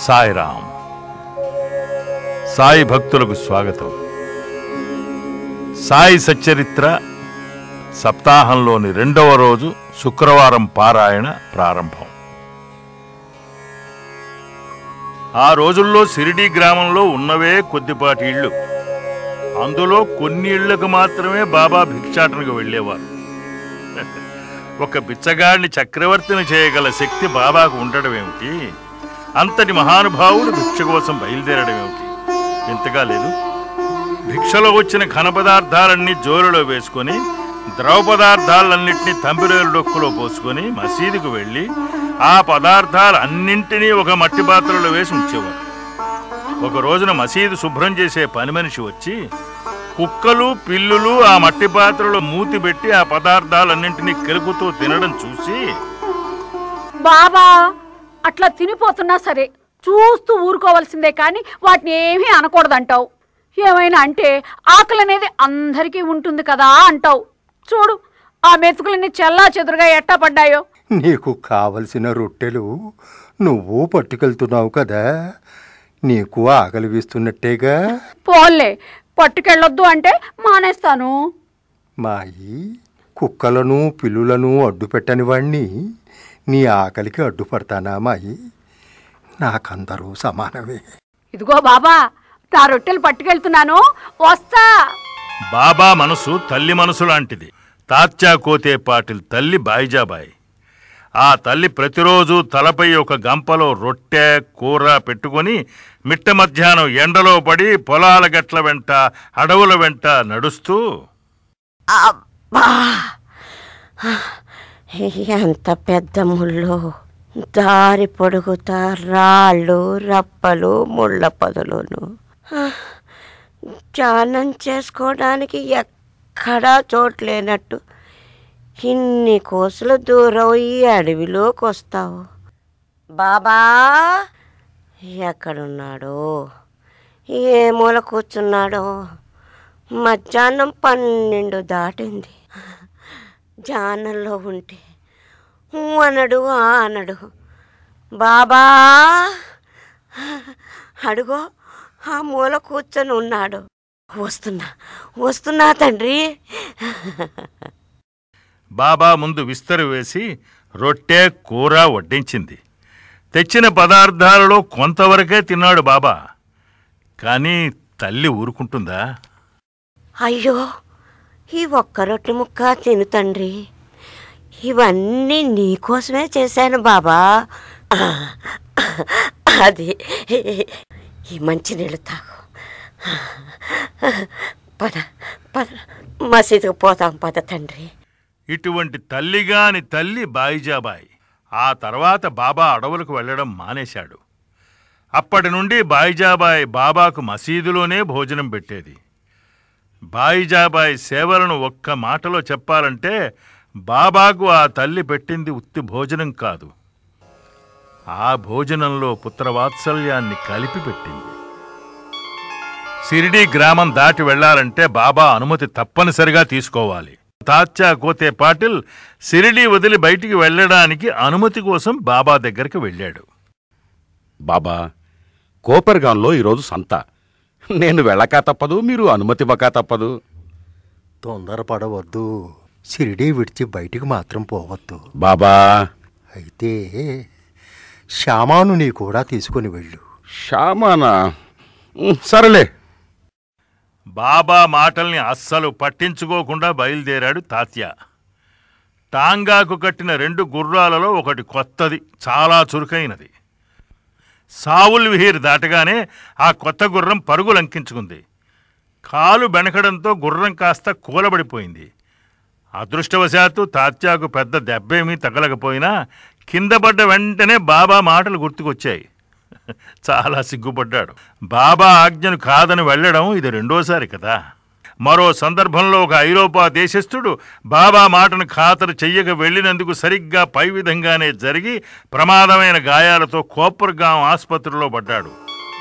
సాయిరాం సాయి భక్తులకు స్వాగతం సాయి సచ్చరిత్ర సప్తాహంలోని రెండవ రోజు శుక్రవారం పారాయణ ప్రారంభం ఆ రోజుల్లో సిరిడి గ్రామంలో ఉన్నవే కొద్దిపాటి ఇళ్ళు అందులో కొన్ని ఇళ్లకు మాత్రమే బాబా భిక్షాటనకు వెళ్ళేవారు ఒక బిచ్చగాడిని చక్రవర్తిని చేయగల శక్తి బాబాకు ఉండడం ఏమిటి అంతటి మహానుభావుడు భిక్ష కోసం బయలుదేరడం ఏమిటి ఇంతగా లేదు భిక్షలో వచ్చిన ఘన పదార్థాలన్నీ జోలులో వేసుకొని ద్రవ పదార్థాలన్నింటినీ తంబిరేలు డొక్కులో పోసుకొని మసీదుకు వెళ్ళి ఆ పదార్థాలన్నింటినీ ఒక మట్టి పాత్రలో వేసి ఉంచేవారు ఒక రోజున మసీదు శుభ్రం చేసే పని మనిషి వచ్చి కుక్కలు పిల్లులు ఆ మట్టి పాత్రలో మూతి పెట్టి ఆ పదార్థాలన్నింటినీ కెలుకుతూ తినడం చూసి బాబా అట్లా తినిపోతున్నా సరే చూస్తూ ఊరుకోవాల్సిందే కానీ వాటిని ఏమీ అనకూడదంటావు ఏమైనా అంటే ఆకలి అనేది అందరికీ ఉంటుంది కదా అంటావు చూడు ఆ మెతుకులన్నీ చెల్లా చెదురుగా ఎట్టా పడ్డాయో నీకు కావలసిన రొట్టెలు నువ్వు పట్టుకెళ్తున్నావు కదా నీకు ఆకలి వేస్తున్నట్టేగా పోన్లే పట్టుకెళ్ళొద్దు అంటే మానేస్తాను మాయి కుక్కలను పిల్లులను అడ్డు పెట్టని వాణ్ణి నీ ఆకలికి అడ్డుపడతానా మాయి నాకందరూ సమానమే ఇదిగో బాబా నా రొట్టెలు పట్టుకెళ్తున్నాను వస్తా బాబా మనసు తల్లి మనసు లాంటిది తాత్యా కోతే పాటిల్ తల్లి బాయిజాబాయి ఆ తల్లి ప్రతిరోజు తలపై ఒక గంపలో రొట్టె కూర పెట్టుకొని మిట్ట మధ్యాహ్నం ఎండలో పడి పొలాల గట్ల వెంట అడవుల వెంట నడుస్తూ అబ్బా ఎంత పెద్ద ముళ్ళు దారి పొడుగుతా రాళ్ళు రప్పలు ముళ్ళ పొదలును ధ్యానం చేసుకోవడానికి ఎక్కడా చోటు లేనట్టు ఇన్ని కోసులు దూరం ఈ అడవిలోకి వస్తావు బాబా ఎక్కడున్నాడో ఏ మూల కూర్చున్నాడో మధ్యాహ్నం పన్నెండు దాటింది జానంలో ఉంటే ఊ అనడు ఆ అనడు బాబా అడుగో ఆ మూల కూర్చొని ఉన్నాడు వస్తున్నా వస్తున్నా తండ్రి బాబా ముందు విస్తరు వేసి రొట్టె కూర వడ్డించింది తెచ్చిన పదార్థాలలో కొంతవరకే తిన్నాడు బాబా కానీ తల్లి ఊరుకుంటుందా అయ్యో ఈ ఒక్క రొట్టె ముక్క తిను తండ్రి ఇవన్నీ నీకోసమే చేశాను బాబా అది ఈ మంచి నీళ్ళు తాగు పద పద మసీదుకు పోతాం పద తండ్రి ఇటువంటి తల్లిగాని తల్లి బాయిజాబాయి ఆ తర్వాత బాబా అడవులకు వెళ్ళడం మానేశాడు అప్పటి నుండి బాయిజాబాయి బాబాకు మసీదులోనే భోజనం పెట్టేది బాయిజాబాయి సేవలను ఒక్క మాటలో చెప్పాలంటే బాబాకు ఆ తల్లి పెట్టింది ఉత్తి భోజనం కాదు ఆ భోజనంలో పుత్రవాత్సల్యాన్ని కలిపి పెట్టింది సిరిడి గ్రామం దాటి వెళ్ళాలంటే బాబా అనుమతి తప్పనిసరిగా తీసుకోవాలి తాత్యా కోతే పాటిల్ సిరిడి వదిలి బయటికి వెళ్ళడానికి అనుమతి కోసం బాబా దగ్గరికి వెళ్ళాడు బాబా కోపర్గాంలో ఈరోజు సంత నేను వెళ్ళక తప్పదు మీరు అనుమతి ఇవ్వక తప్పదు తొందరపడవద్దు సిరిడి విడిచి బయటికి మాత్రం పోవద్దు బాబా అయితే శ్యామాను నీ కూడా తీసుకొని వెళ్ళు షామానా ఉమ్, సరేలే బాబా మాటల్ని అస్సలు పట్టించుకోకుండా బయలుదేరాడు తాత్య టాంగాకు కట్టిన రెండు గుర్రాలలో ఒకటి కొత్తది చాలా చురుకైనది సావుల్ విహీర్ దాటగానే ఆ కొత్త గుర్రం పరుగు లంకించుకుంది కాలు బెనకడంతో గుర్రం కాస్త కూలబడిపోయింది అదృష్టవశాత్తు తాత్యాకు పెద్ద దెబ్బేమీ తగలకపోయినా కింద పడ్డ వెంటనే బాబా మాటలు గుర్తుకొచ్చాయి చాలా సిగ్గుపడ్డాడు బాబా ఆజ్ఞను కాదని వెళ్ళడం ఇది రెండోసారి కదా మరో సందర్భంలో ఒక ఐరోపా దేశస్థుడు బాబా మాటను ఖాతరు చెయ్యక వెళ్ళినందుకు సరిగ్గా పై విధంగానే జరిగి ప్రమాదమైన గాయాలతో కోపర్గాం ఆసుపత్రిలో పడ్డాడు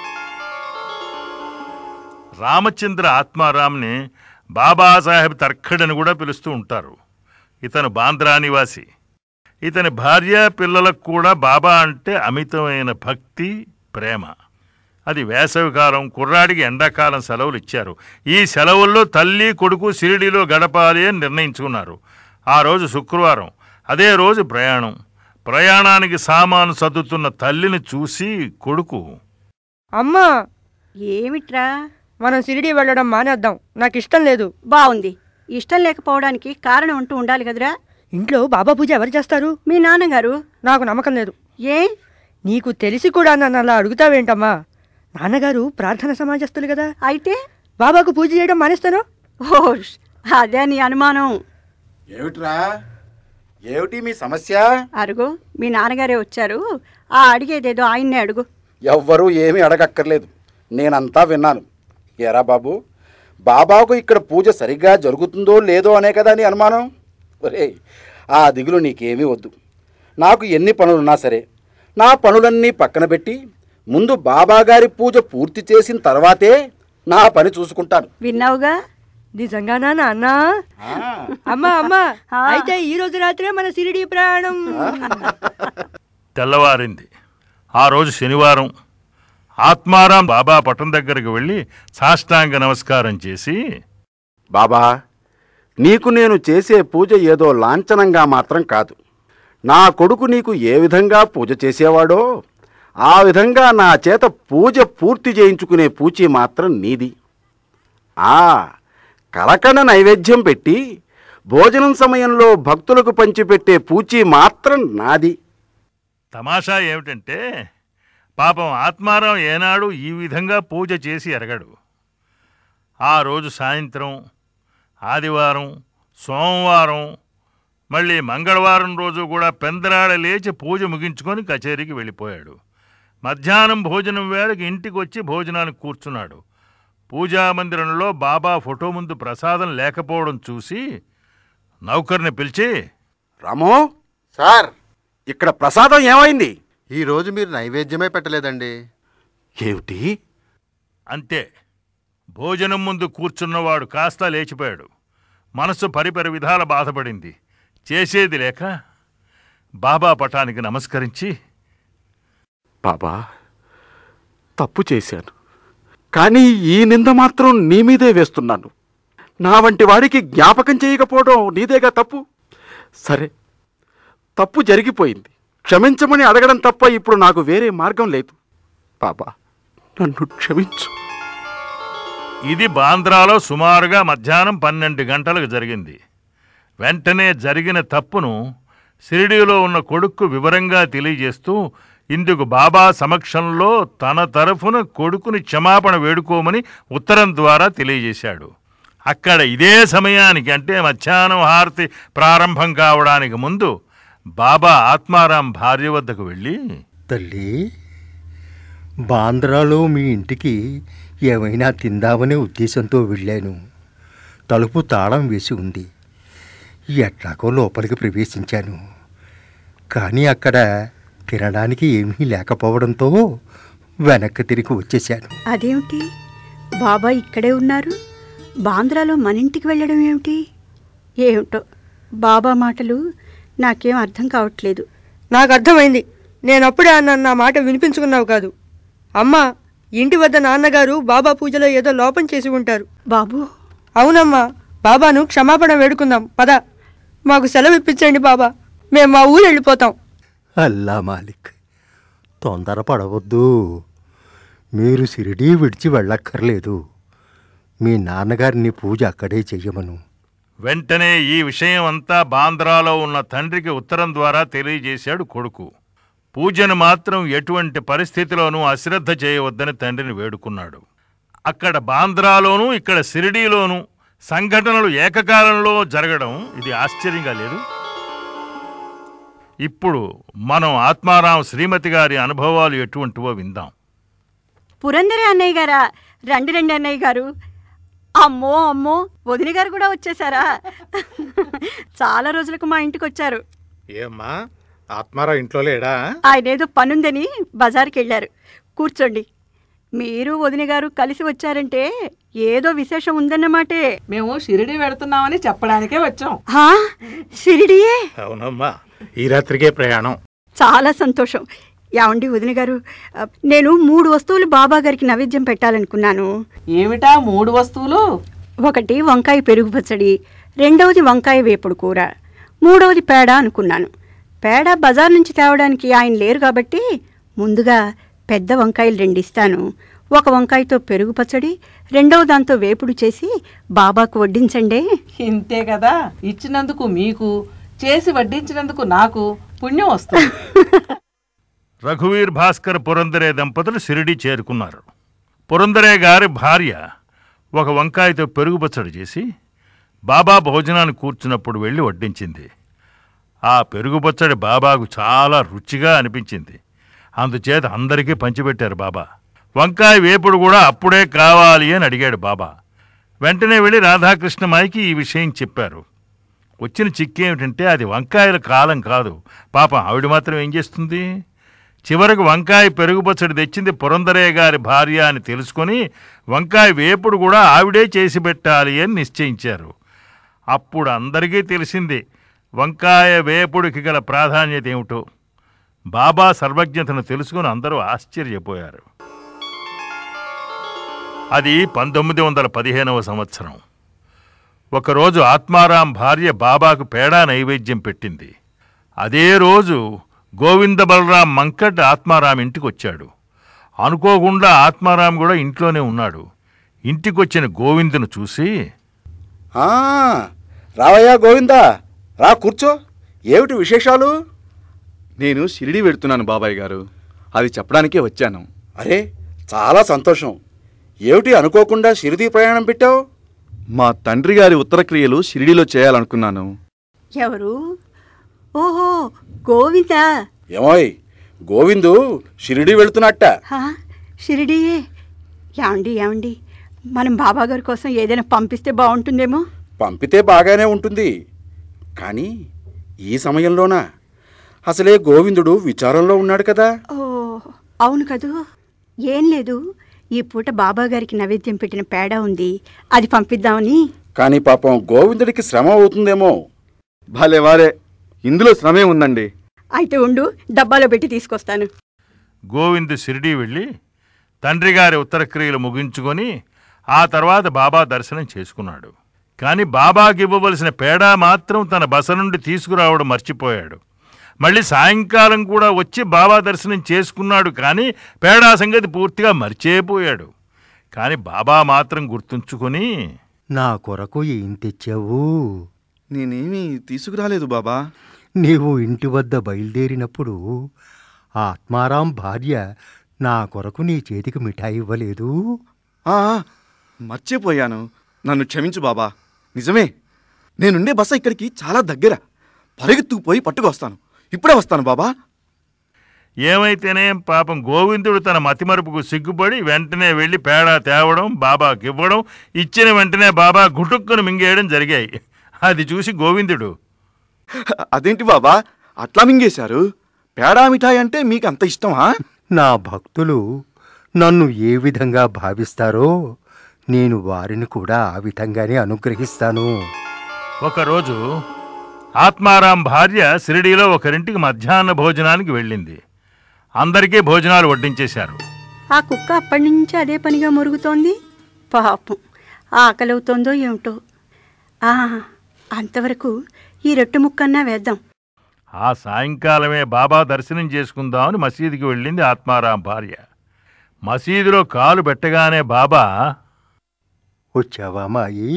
రామచంద్ర ఆత్మారాంని బాబాసాహెబ్ తర్ఖడని కూడా పిలుస్తూ ఉంటారు ఇతను బాంద్రా నివాసి ఇతని భార్య పిల్లలకు కూడా బాబా అంటే అమితమైన భక్తి ప్రేమ అది వేసవికాలం కుర్రాడికి ఎండాకాలం సెలవులు ఇచ్చారు ఈ సెలవుల్లో తల్లి కొడుకు షిరిడీలో గడపాలి అని నిర్ణయించుకున్నారు ఆ రోజు శుక్రవారం అదే రోజు ప్రయాణం ప్రయాణానికి సామాను సర్దుతున్న తల్లిని చూసి కొడుకు అమ్మా ఏమిట్రా మనం సిరిడి వెళ్ళడం మానేద్దాం నాకు ఇష్టం లేదు బాగుంది ఇష్టం లేకపోవడానికి కారణం అంటూ ఉండాలి కదరా ఇంట్లో బాబా పూజ ఎవరు చేస్తారు మీ నాన్నగారు నాకు నమ్మకం లేదు ఏ నీకు తెలిసి కూడా నన్ను అలా అడుగుతావేంటమ్మా నాన్నగారు ప్రార్థన సమాజస్తులు కదా అయితే బాబాకు పూజ చేయడం మానేస్తాను ఓ అదే నీ అనుమానం ఏమిట్రా ఏమిటి మీ సమస్య అరుగు మీ నాన్నగారే వచ్చారు ఆ అడిగేదేదో ఆయన్నే అడుగు ఎవ్వరూ ఏమీ అడగక్కర్లేదు నేనంతా విన్నాను ఏరా బాబు బాబాకు ఇక్కడ పూజ సరిగ్గా జరుగుతుందో లేదో అనే కదా నీ అనుమానం ఒరే ఆ దిగులు నీకేమీ వద్దు నాకు ఎన్ని పనులున్నా సరే నా పనులన్నీ పక్కన పెట్టి ముందు బాబాగారి పూజ పూర్తి చేసిన తర్వాతే నా పని చూసుకుంటాను విన్నావుగా నిజంగానా నాన్న అమ్మా అమ్మా అయితే ఈ రోజు రాత్రే మన సిరిడి ప్రయాణం తెల్లవారింది ఆ రోజు శనివారం ఆత్మారాం బాబా పట్టం దగ్గరికి వెళ్ళి సాష్టాంగ నమస్కారం చేసి బాబా నీకు నేను చేసే పూజ ఏదో లాంఛనంగా మాత్రం కాదు నా కొడుకు నీకు ఏ విధంగా పూజ చేసేవాడో ఆ విధంగా నా చేత పూజ పూర్తి చేయించుకునే పూచి మాత్రం నీది ఆ కలకడ నైవేద్యం పెట్టి భోజనం సమయంలో భక్తులకు పంచిపెట్టే పూచి మాత్రం నాది తమాషా ఏమిటంటే పాపం ఆత్మారాం ఏనాడు ఈ విధంగా పూజ చేసి ఎరగడు ఆ రోజు సాయంత్రం ఆదివారం సోమవారం మళ్ళీ మంగళవారం రోజు కూడా పెందరాడ లేచి పూజ ముగించుకొని కచేరీకి వెళ్ళిపోయాడు మధ్యాహ్నం భోజనం వేళకి ఇంటికి వచ్చి భోజనానికి కూర్చున్నాడు పూజా మందిరంలో బాబా ఫోటో ముందు ప్రసాదం లేకపోవడం చూసి నౌకర్ని పిలిచి రామో సార్ ఇక్కడ ప్రసాదం ఏమైంది ఈరోజు మీరు నైవేద్యమే పెట్టలేదండి ఏమిటి అంతే భోజనం ముందు కూర్చున్నవాడు కాస్త లేచిపోయాడు మనసు పరిపరి విధాల బాధపడింది చేసేది లేక బాబా పటానికి నమస్కరించి బాబా తప్పు చేశాను కానీ ఈ నింద మాత్రం నీ మీదే వేస్తున్నాను నా వంటి వాడికి జ్ఞాపకం చేయకపోవడం నీదేగా తప్పు సరే తప్పు జరిగిపోయింది క్షమించమని అడగడం తప్ప ఇప్పుడు నాకు వేరే మార్గం లేదు బాబా నన్ను క్షమించు ఇది బాంద్రాలో సుమారుగా మధ్యాహ్నం పన్నెండు గంటలకు జరిగింది వెంటనే జరిగిన తప్పును షిరిడీలో ఉన్న కొడుక్కు వివరంగా తెలియజేస్తూ ఇందుకు బాబా సమక్షంలో తన తరఫున కొడుకుని క్షమాపణ వేడుకోమని ఉత్తరం ద్వారా తెలియజేశాడు అక్కడ ఇదే సమయానికి అంటే మధ్యాహ్నం హారతి ప్రారంభం కావడానికి ముందు బాబా ఆత్మారాం భార్య వద్దకు వెళ్ళి తల్లి బాంద్రాలో మీ ఇంటికి ఏమైనా తిందామనే ఉద్దేశంతో వెళ్ళాను తలుపు తాళం వేసి ఉంది ఎట్లాగో లోపలికి ప్రవేశించాను కానీ అక్కడ తినడానికి ఏమీ లేకపోవడంతో వెనక్కి తిరిగి వచ్చేశాను అదేమిటి బాబా ఇక్కడే ఉన్నారు బాంద్రాలో మన ఇంటికి వెళ్ళడం ఏమిటి ఏమిటో బాబా మాటలు నాకేం అర్థం కావట్లేదు నాకు అర్థమైంది నేను అప్పుడే అన్న నా మాట వినిపించుకున్నావు కాదు అమ్మా ఇంటి వద్ద నాన్నగారు బాబా పూజలో ఏదో లోపం చేసి ఉంటారు బాబు అవునమ్మా బాబాను క్షమాపణ వేడుకుందాం పద మాకు సెలవు ఇప్పించండి బాబా మేము మా ఊరు వెళ్ళిపోతాం అల్లా మాలిక్ తొందరపడవద్దు మీరు షిరిడీ విడిచి వెళ్ళక్కర్లేదు మీ నాన్నగారిని పూజ అక్కడే చెయ్యమను వెంటనే ఈ విషయం అంతా బాంద్రాలో ఉన్న తండ్రికి ఉత్తరం ద్వారా తెలియజేశాడు కొడుకు పూజను మాత్రం ఎటువంటి పరిస్థితిలోనూ అశ్రద్ధ చేయవద్దని తండ్రిని వేడుకున్నాడు అక్కడ బాంద్రాలోనూ ఇక్కడ షిరిడీలోనూ సంఘటనలు ఏకకాలంలో జరగడం ఇది ఆశ్చర్యంగా లేదు ఇప్పుడు మనం ఆత్మారాం శ్రీమతి గారి అనుభవాలు ఎటువంటివో విందాం పురందరే అన్నయ్య గారా రండి రండి అన్నయ్య గారు అమ్మో అమ్మో వదిన గారు కూడా వచ్చేసారా చాలా రోజులకు మా ఇంటికి వచ్చారు ఏమ్మా ఆత్మారావు ఇంట్లో లేడా ఆయన ఏదో పనుందని బజార్కి వెళ్ళారు కూర్చోండి మీరు వదిన గారు కలిసి వచ్చారంటే ఏదో విశేషం ఉందన్నమాటే మేము షిరిడి వెళుతున్నామని చెప్పడానికే వచ్చాం హా, షిరిడియే అవునమ్మా ఈ రాత్రికే ప్రయాణం చాలా సంతోషం యావండి వదిన గారు ఆ, నేను మూడు వస్తువులు బాబా గారికి నైవేద్యం పెట్టాలనుకున్నాను ఏమిటా మూడు వస్తువులు ఒకటి వంకాయ పెరుగు పచ్చడి రెండవది వంకాయ వేపుడు కూర మూడవది పేడ అనుకున్నాను పేడ బజార్ నుంచి తేవడానికి ఆయన లేరు కాబట్టి ముందుగా పెద్ద వంకాయలు రెండు ఇస్తాను ఒక వంకాయతో పెరుగు పచ్చడి రెండవ దాంతో వేపుడు చేసి బాబాకు వడ్డించండి ఇంతే కదా ఇచ్చినందుకు మీకు చేసి వడ్డించినందుకు నాకు పుణ్యం వస్తుంది రఘువీర్ భాస్కర్ పురందరే దంపతులు షిరిడి చేరుకున్నారు పురందరే గారి భార్య ఒక వంకాయతో పెరుగు పచ్చడి చేసి బాబా భోజనాన్ని కూర్చున్నప్పుడు వెళ్ళి వడ్డించింది ఆ పెరుగు పచ్చడి బాబాకు చాలా రుచిగా అనిపించింది అందుచేత అందరికీ పంచిపెట్టారు బాబా వంకాయ వేపుడు కూడా అప్పుడే కావాలి అని అడిగాడు బాబా వెంటనే వెళ్ళి రాధాకృష్ణమాయికి ఈ విషయం చెప్పారు వచ్చిన చిక్కు ఏమిటంటే అది వంకాయల కాలం కాదు పాపం ఆవిడ మాత్రం ఏం చేస్తుంది చివరకు వంకాయ పెరుగు పచ్చడి తెచ్చింది పురందరయ్య గారి భార్య అని తెలుసుకొని వంకాయ వేపుడు కూడా ఆవిడే చేసి పెట్టాలి అని నిశ్చయించారు అప్పుడు అందరికీ తెలిసింది వంకాయ వేపుడికి గల ప్రాధాన్యత ఏమిటో బాబా సర్వజ్ఞతను తెలుసుకుని అందరూ ఆశ్చర్యపోయారు అది పంతొమ్మిది వందల పదిహేనవ సంవత్సరం ఒకరోజు ఆత్మారాం భార్య బాబాకు పేడా నైవేద్యం పెట్టింది అదే రోజు గోవింద బలరాం మంకట్ ఆత్మారాం ఇంటికి వచ్చాడు అనుకోకుండా ఆత్మారాం కూడా ఇంట్లోనే ఉన్నాడు ఇంటికొచ్చిన గోవిందును చూసి ఆ, రావయ్యా గోవిందా రా కూర్చో ఏమిటి విశేషాలు నేను షిరిడి వెడుతున్నాను బాబాయ్ గారు అది చెప్పడానికే వచ్చాను అరే చాలా సంతోషం ఏమిటి అనుకోకుండా షిరిడి ప్రయాణం పెట్టావు మా తండ్రి గారి ఉత్తర క్రియలు షిరిడిలో చేయాలనుకున్నాను ఎవరు ఓహో గోవిందా ఏమోయ్ గోవిందు షిరిడి వెళుతున్నట్ట హా, షిరిడీయే ఏమండి ఏమండి మనం బాబా గారి కోసం ఏదైనా పంపిస్తే బాగుంటుందేమో పంపితే బాగానే ఉంటుంది కానీ ఈ సమయంలోనా అసలే గోవిందుడు విచారంలో ఉన్నాడు కదా ఓ అవును కదూ ఏం లేదు ఈ పూట బాబా గారికి నైవేద్యం పెట్టిన పేడ ఉంది అది పంపిద్దామని కానీ పాపం గోవిందుడికి శ్రమ అవుతుందేమో భలే వారే ఇందులో శ్రమే ఉందండి అయితే ఉండు డబ్బాలో పెట్టి తీసుకొస్తాను గోవింద్ షిరిడీ వెళ్ళి తండ్రి గారి ఉత్తరక్రియలు ముగించుకొని ఆ తర్వాత బాబా దర్శనం చేసుకున్నాడు కానీ బాబాకి ఇవ్వవలసిన పేడా మాత్రం తన బస నుండి తీసుకురావడం మర్చిపోయాడు మళ్ళీ సాయంకాలం కూడా వచ్చి బాబా దర్శనం చేసుకున్నాడు కానీ పేడా సంగతి పూర్తిగా మర్చిపోయాడు కానీ బాబా మాత్రం గుర్తుంచుకొని నా కొరకు ఏం తెచ్చావు నేనేమీ తీసుకురాలేదు బాబా నీవు ఇంటి వద్ద బయలుదేరినప్పుడు ఆ ఆత్మారాం భార్య నా కొరకు నీ చేతికి మిఠాయి ఇవ్వలేదు ఆ, మర్చిపోయాను నన్ను క్షమించు బాబా నిజమే నేనుండే బస ఇక్కడికి చాలా దగ్గర పరిగెత్తుకుపోయి పట్టుకొస్తాను ఇప్పుడే వస్తాను బాబా ఏమైతేనే పాపం గోవిందుడు తన మతిమరుపుకు సిగ్గుపడి వెంటనే వెళ్ళి పేడా తేవడం బాబాకి ఇవ్వడం ఇచ్చిన వెంటనే బాబా గుటుక్కును మింగేయడం జరిగాయి అది చూసి గోవిందుడు అదేంటి బాబా అట్లా మింగేశారు పేడా మిఠాయి అంటే మీకు అంత ఇష్టమా నా భక్తులు నన్ను ఏ విధంగా భావిస్తారో నేను వారిని కూడా ఆ విధంగానే అనుగ్రహిస్తాను ఒకరోజు ఆత్మారాం భార్య షిరిడీలో ఒకరింటికి మధ్యాహ్న భోజనానికి వెళ్ళింది అందరికీ భోజనాలు వడ్డించేశారు ఆ కుక్క అప్పటి నుంచి అదే పనిగా మురుగుతోంది పాపం ఆకలవుతోందో ఏమిటో ఆ, అంతవరకు ఈ రొట్టె ముక్కన్నా వేద్దాం ఆ సాయంకాలమే బాబా దర్శనం చేసుకుందామని మసీదుకి వెళ్ళింది ఆత్మారాం భార్య మసీదులో కాలు పెట్టగానే బాబా వచ్చావా మాయి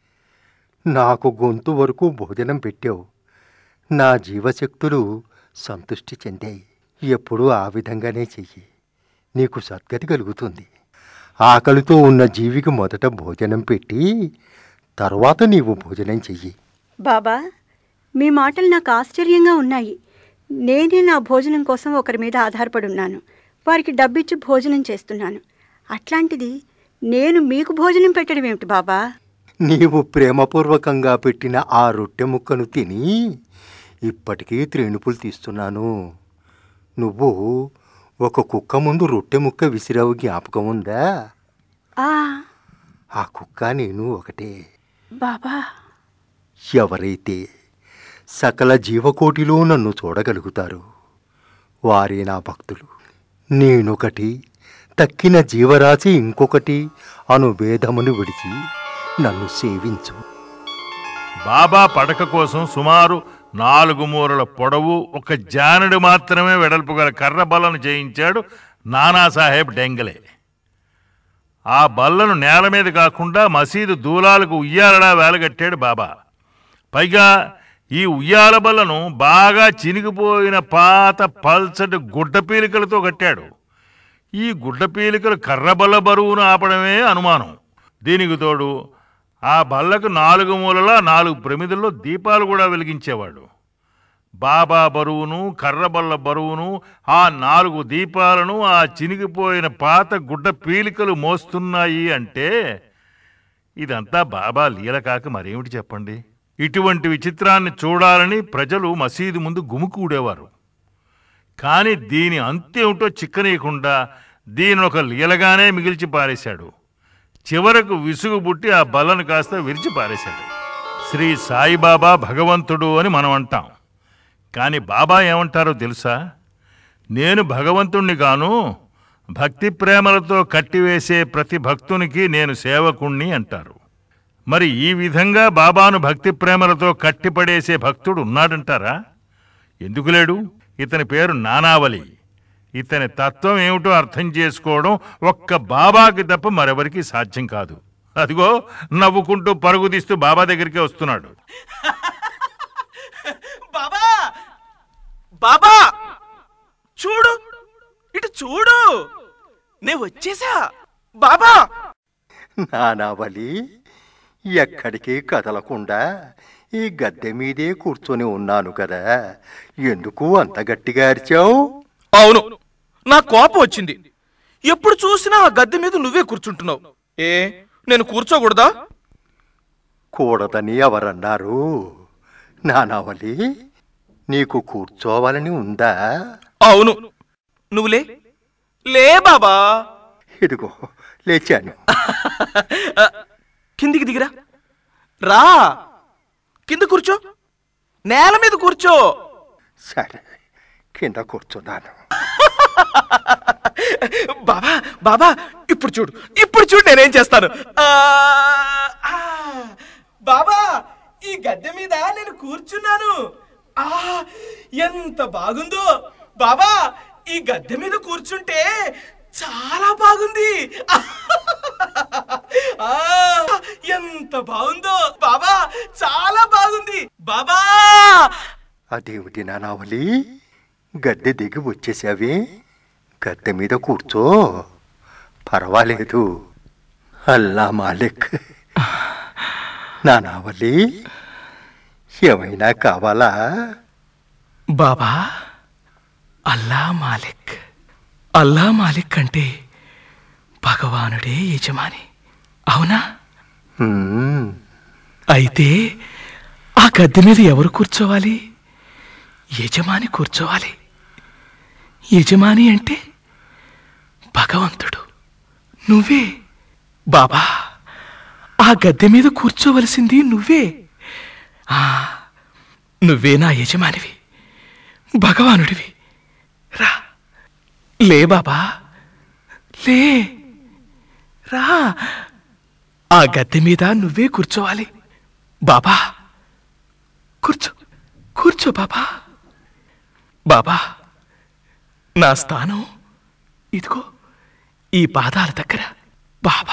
నాకు గొంతు వరకు భోజనం పెట్టావు నా జీవశక్తులు సంతృష్టి చెందాయి ఎప్పుడూ ఆ విధంగానే చెయ్యి నీకు సద్గతి కలుగుతుంది ఆకలితో ఉన్న జీవికి మొదట భోజనం పెట్టి తర్వాత నీవు భోజనం చెయ్యి బాబా మీ మాటలు నాకు ఆశ్చర్యంగా ఉన్నాయి నేనే నా భోజనం కోసం ఒకరి మీద ఆధారపడి ఉన్నాను వారికి డబ్బిచ్చి భోజనం చేస్తున్నాను అట్లాంటిది నేను మీకు భోజనం పెట్టడం ఏమిటి బాబా నీవు ప్రేమపూర్వకంగా పెట్టిన ఆ రొట్టె ముక్కను తిని ఇప్పటికీ త్రేణుపులు తీస్తున్నాను నువ్వు ఒక కుక్క ముందు రొట్టె ముక్క విసిరావు జ్ఞాపకం ఉందా ఆ ఆ కుక్క నేను ఒకటే బాబా ఎవరైతే సకల జీవకోటిలో నన్ను చూడగలుగుతారు వారే నా భక్తులు నేనొకటి తక్కిన జీవరాశి ఇంకొకటి అను భేదమును విడిచి నన్ను సేవించు బాబా పడక కోసం సుమారు నాలుగు మూరల పొడవు ఒక జానుడు మాత్రమే వెడల్పు గల కర్ర బల్లను చేయించాడు నానాసాహెబ్ డెంగలే ఆ బల్లను నేల మీద కాకుండా మసీదు దూలాలకు ఉయ్యాలలా వేలగట్టాడు బాబా పైగా ఈ ఉయ్యాల బల్లను బాగా చినిగిపోయిన పాత పల్చటి గుడ్డ పీలికలతో కట్టాడు ఈ గుడ్డ పీలికలు కర్రబల్ల బరువును ఆపడమే అనుమానం దీనికి తోడు ఆ బల్లకు నాలుగు మూలలా నాలుగు ప్రమిదల్లో దీపాలు కూడా వెలిగించేవాడు బాబా బరువును కర్రబల్ల బరువును ఆ నాలుగు దీపాలను ఆ చినిగిపోయిన పాత గుడ్డ పీలికలు మోస్తున్నాయి అంటే ఇదంతా బాబా లీల కాక మరేమిటి చెప్పండి ఇటువంటి విచిత్రాన్ని చూడాలని ప్రజలు మసీదు ముందు గుమికూడేవారు కానీ దీని అంతేమిటో చిక్కనీయకుండా దీని ఒక లీలగానే మిగిల్చి పారేశాడు చివరకు విసుగు పుట్టి ఆ బల్లను కాస్త విరిచి పారేశాడు శ్రీ సాయిబాబా భగవంతుడు అని మనం అంటాం కానీ బాబా ఏమంటారో తెలుసా నేను భగవంతుణ్ణి గాను భక్తి ప్రేమలతో కట్టివేసే ప్రతి భక్తునికి నేను సేవకుణ్ణి అంటారు మరి ఈ విధంగా బాబాను భక్తి ప్రేమలతో కట్టిపడేసే భక్తుడు ఉన్నాడంటారా ఎందుకు లేడు ఇతని పేరు నానావలి ఇతని తత్వం ఏమిటో అర్థం చేసుకోవడం ఒక్క బాబాకి తప్ప మరెవరికి సాధ్యం కాదు అదిగో నవ్వుకుంటూ పరుగు తీస్తూ బాబా దగ్గరికి వస్తున్నాడు బాబా బాబా చూడు ఇటు చూడు నేను వచ్చేసా బాబా నానావలి ఎక్కడికి కదలకుండా ఈ గద్దె మీదే కూర్చొని ఉన్నాను కదా ఎందుకు అంత గట్టిగా అరిచావు అవును నా కోపం వచ్చింది ఎప్పుడు చూసినా ఆ గద్దె మీద నువ్వే కూర్చుంటున్నావు ఏ నేను కూర్చోకూడదా కూడదని ఎవరన్నారు నానావలి నీకు కూర్చోవాలని ఉందా అవును నువ్వులే లే బాబా ఇదిగో లేచాను కిందికి దిగిరా రా కింద కూర్చో నేల మీద కూర్చో సరే కింద కూర్చున్నాను బాబా బాబా ఇప్పుడు చూడు ఇప్పుడు చూడు నేనేం చేస్తాను ఆ, ఆ, బాబా ఈ గద్దె మీద నేను కూర్చున్నాను ఆ ఎంత బాగుందో బాబా ఈ గద్దె మీద కూర్చుంటే చాలా బాగుంది ఆ, ఎంత బాగుందో బాబా చాలా బాగుంది బాబా అదేమిటి నానావలి గద్దె దిగి వచ్చేసావి గద్దె మీద కూర్చో పర్వాలేదు అల్లా మాలిక్ నానావలి ఏమైనా కావాలా బాబా అల్లా మాలిక్ అల్లా మాలిక్ అంటే భగవానుడే యజమాని అవునా హ్మ్, అయితే ఆ గద్దె మీద ఎవరు కూర్చోవాలి యజమాని కూర్చోవాలి యజమాని అంటే భగవంతుడు నువ్వే బాబా ఆ గద్దె మీద కూర్చోవలసింది నువ్వే ఆ, నువ్వే నా యజమానివి భగవానుడివి రా లే బాబా లే రా ఆ గద్దె మీద నువ్వే కూర్చోవాలి బాబా కూర్చో కూర్చో బాబా బాబా నా స్థానం ఇదిగో ఈ పాదాల దగ్గర బాబా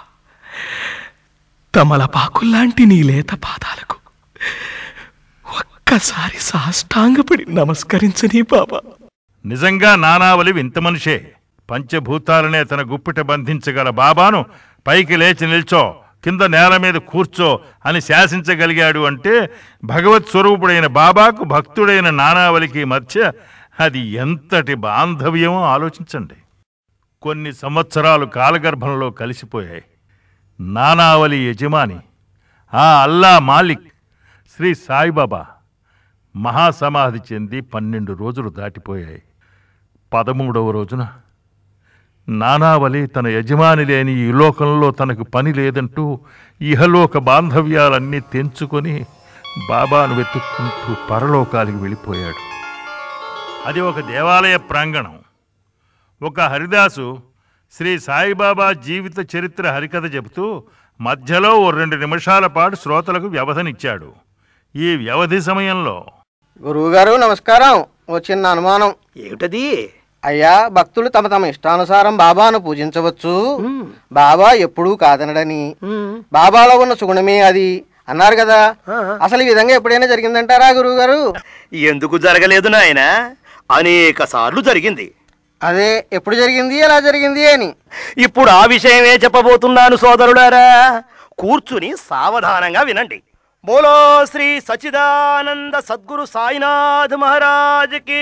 తమలపాకుల్లాంటి నీ లేత పాదాలకు ఒక్కసారి సాష్టాంగపడి నమస్కరించని బాబా నిజంగా నానావలి వింత మనిషే పంచభూతాలనే తన గుప్పిట బంధించగల బాబాను పైకి లేచి నిల్చో కింద నేల మీద కూర్చో అని శాసించగలిగాడు అంటే భగవత్ స్వరూపుడైన బాబాకు భక్తుడైన నానావలికి మధ్య అది ఎంతటి బాంధవ్యమో ఆలోచించండి కొన్ని సంవత్సరాలు కాలగర్భంలో కలిసిపోయాయి నానావలి యజమాని ఆ అల్లా మాలిక్ శ్రీ సాయిబాబా మహాసమాధి చెంది పన్నెండు రోజులు దాటిపోయాయి పదమూడవ రోజున నానావలి తన యజమాని లేని ఈ లోకంలో తనకు పని లేదంటూ ఇహలోక బాంధవ్యాలన్నీ తెంచుకొని బాబాను వెతుక్కుంటూ పరలోకానికి వెళ్ళిపోయాడు అది ఒక దేవాలయ ప్రాంగణం ఒక హరిదాసు శ్రీ సాయిబాబా జీవిత చరిత్ర హరికథ చెబుతూ మధ్యలో ఓ రెండు నిమిషాల పాటు శ్రోతలకు వ్యవధినిచ్చాడు ఈ వ్యవధి సమయంలో గురువుగారు నమస్కారం ఓ చిన్న అనుమానం ఏమిటది అయ్యా భక్తులు తమ తమ ఇష్టానుసారం బాబాను పూజించవచ్చు బాబా ఎప్పుడూ కాదనడని బాబాలో ఉన్న సుగుణమే అది అన్నారు కదా అసలు ఈ విధంగా ఎప్పుడైనా జరిగిందంటారా గురువుగారు ఎందుకు జరగలేదు నాయన అనేక సార్లు జరిగింది అదే ఎప్పుడు జరిగింది ఎలా జరిగింది అని ఇప్పుడు ఆ విషయమే చెప్పబోతున్నాను సోదరులారా కూర్చుని సావధానంగా వినండి బోలో శ్రీ సచిదానంద సద్గురు సాయినాథ్ మహారాజ్కి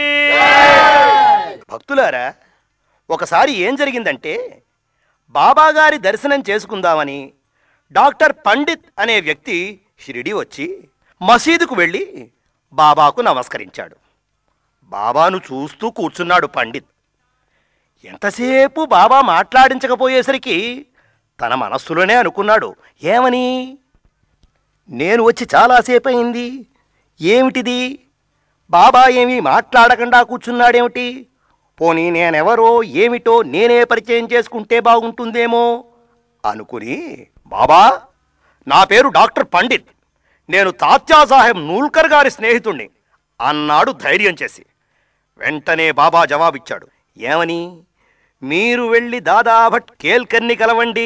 భక్తులారా ఒకసారి ఏం జరిగిందంటే బాబా గారి దర్శనం చేసుకుందామని డాక్టర్ పండిత్ అనే వ్యక్తి షిరిడి వచ్చి మసీదుకు వెళ్ళి బాబాకు నమస్కరించాడు బాబాను చూస్తూ కూర్చున్నాడు పండిత్ ఎంతసేపు బాబా మాట్లాడించకపోయేసరికి తన మనస్సులోనే అనుకున్నాడు ఏమని నేను వచ్చి చాలాసేపు అయింది ఏమిటిది బాబా ఏమీ మాట్లాడకుండా కూర్చున్నాడేమిటి పోనీ నేనెవరో ఏమిటో నేనే పరిచయం చేసుకుంటే బాగుంటుందేమో అనుకుని బాబా నా పేరు డాక్టర్ పండిత్ నేను తాత్యాసాహెబ్ నూల్కర్ గారి స్నేహితుణ్ణి అన్నాడు ధైర్యం చేసి వెంటనే బాబా జవాబిచ్చాడు ఏమని మీరు వెళ్ళి దాదాభట్ కేల్కర్ని కలవండి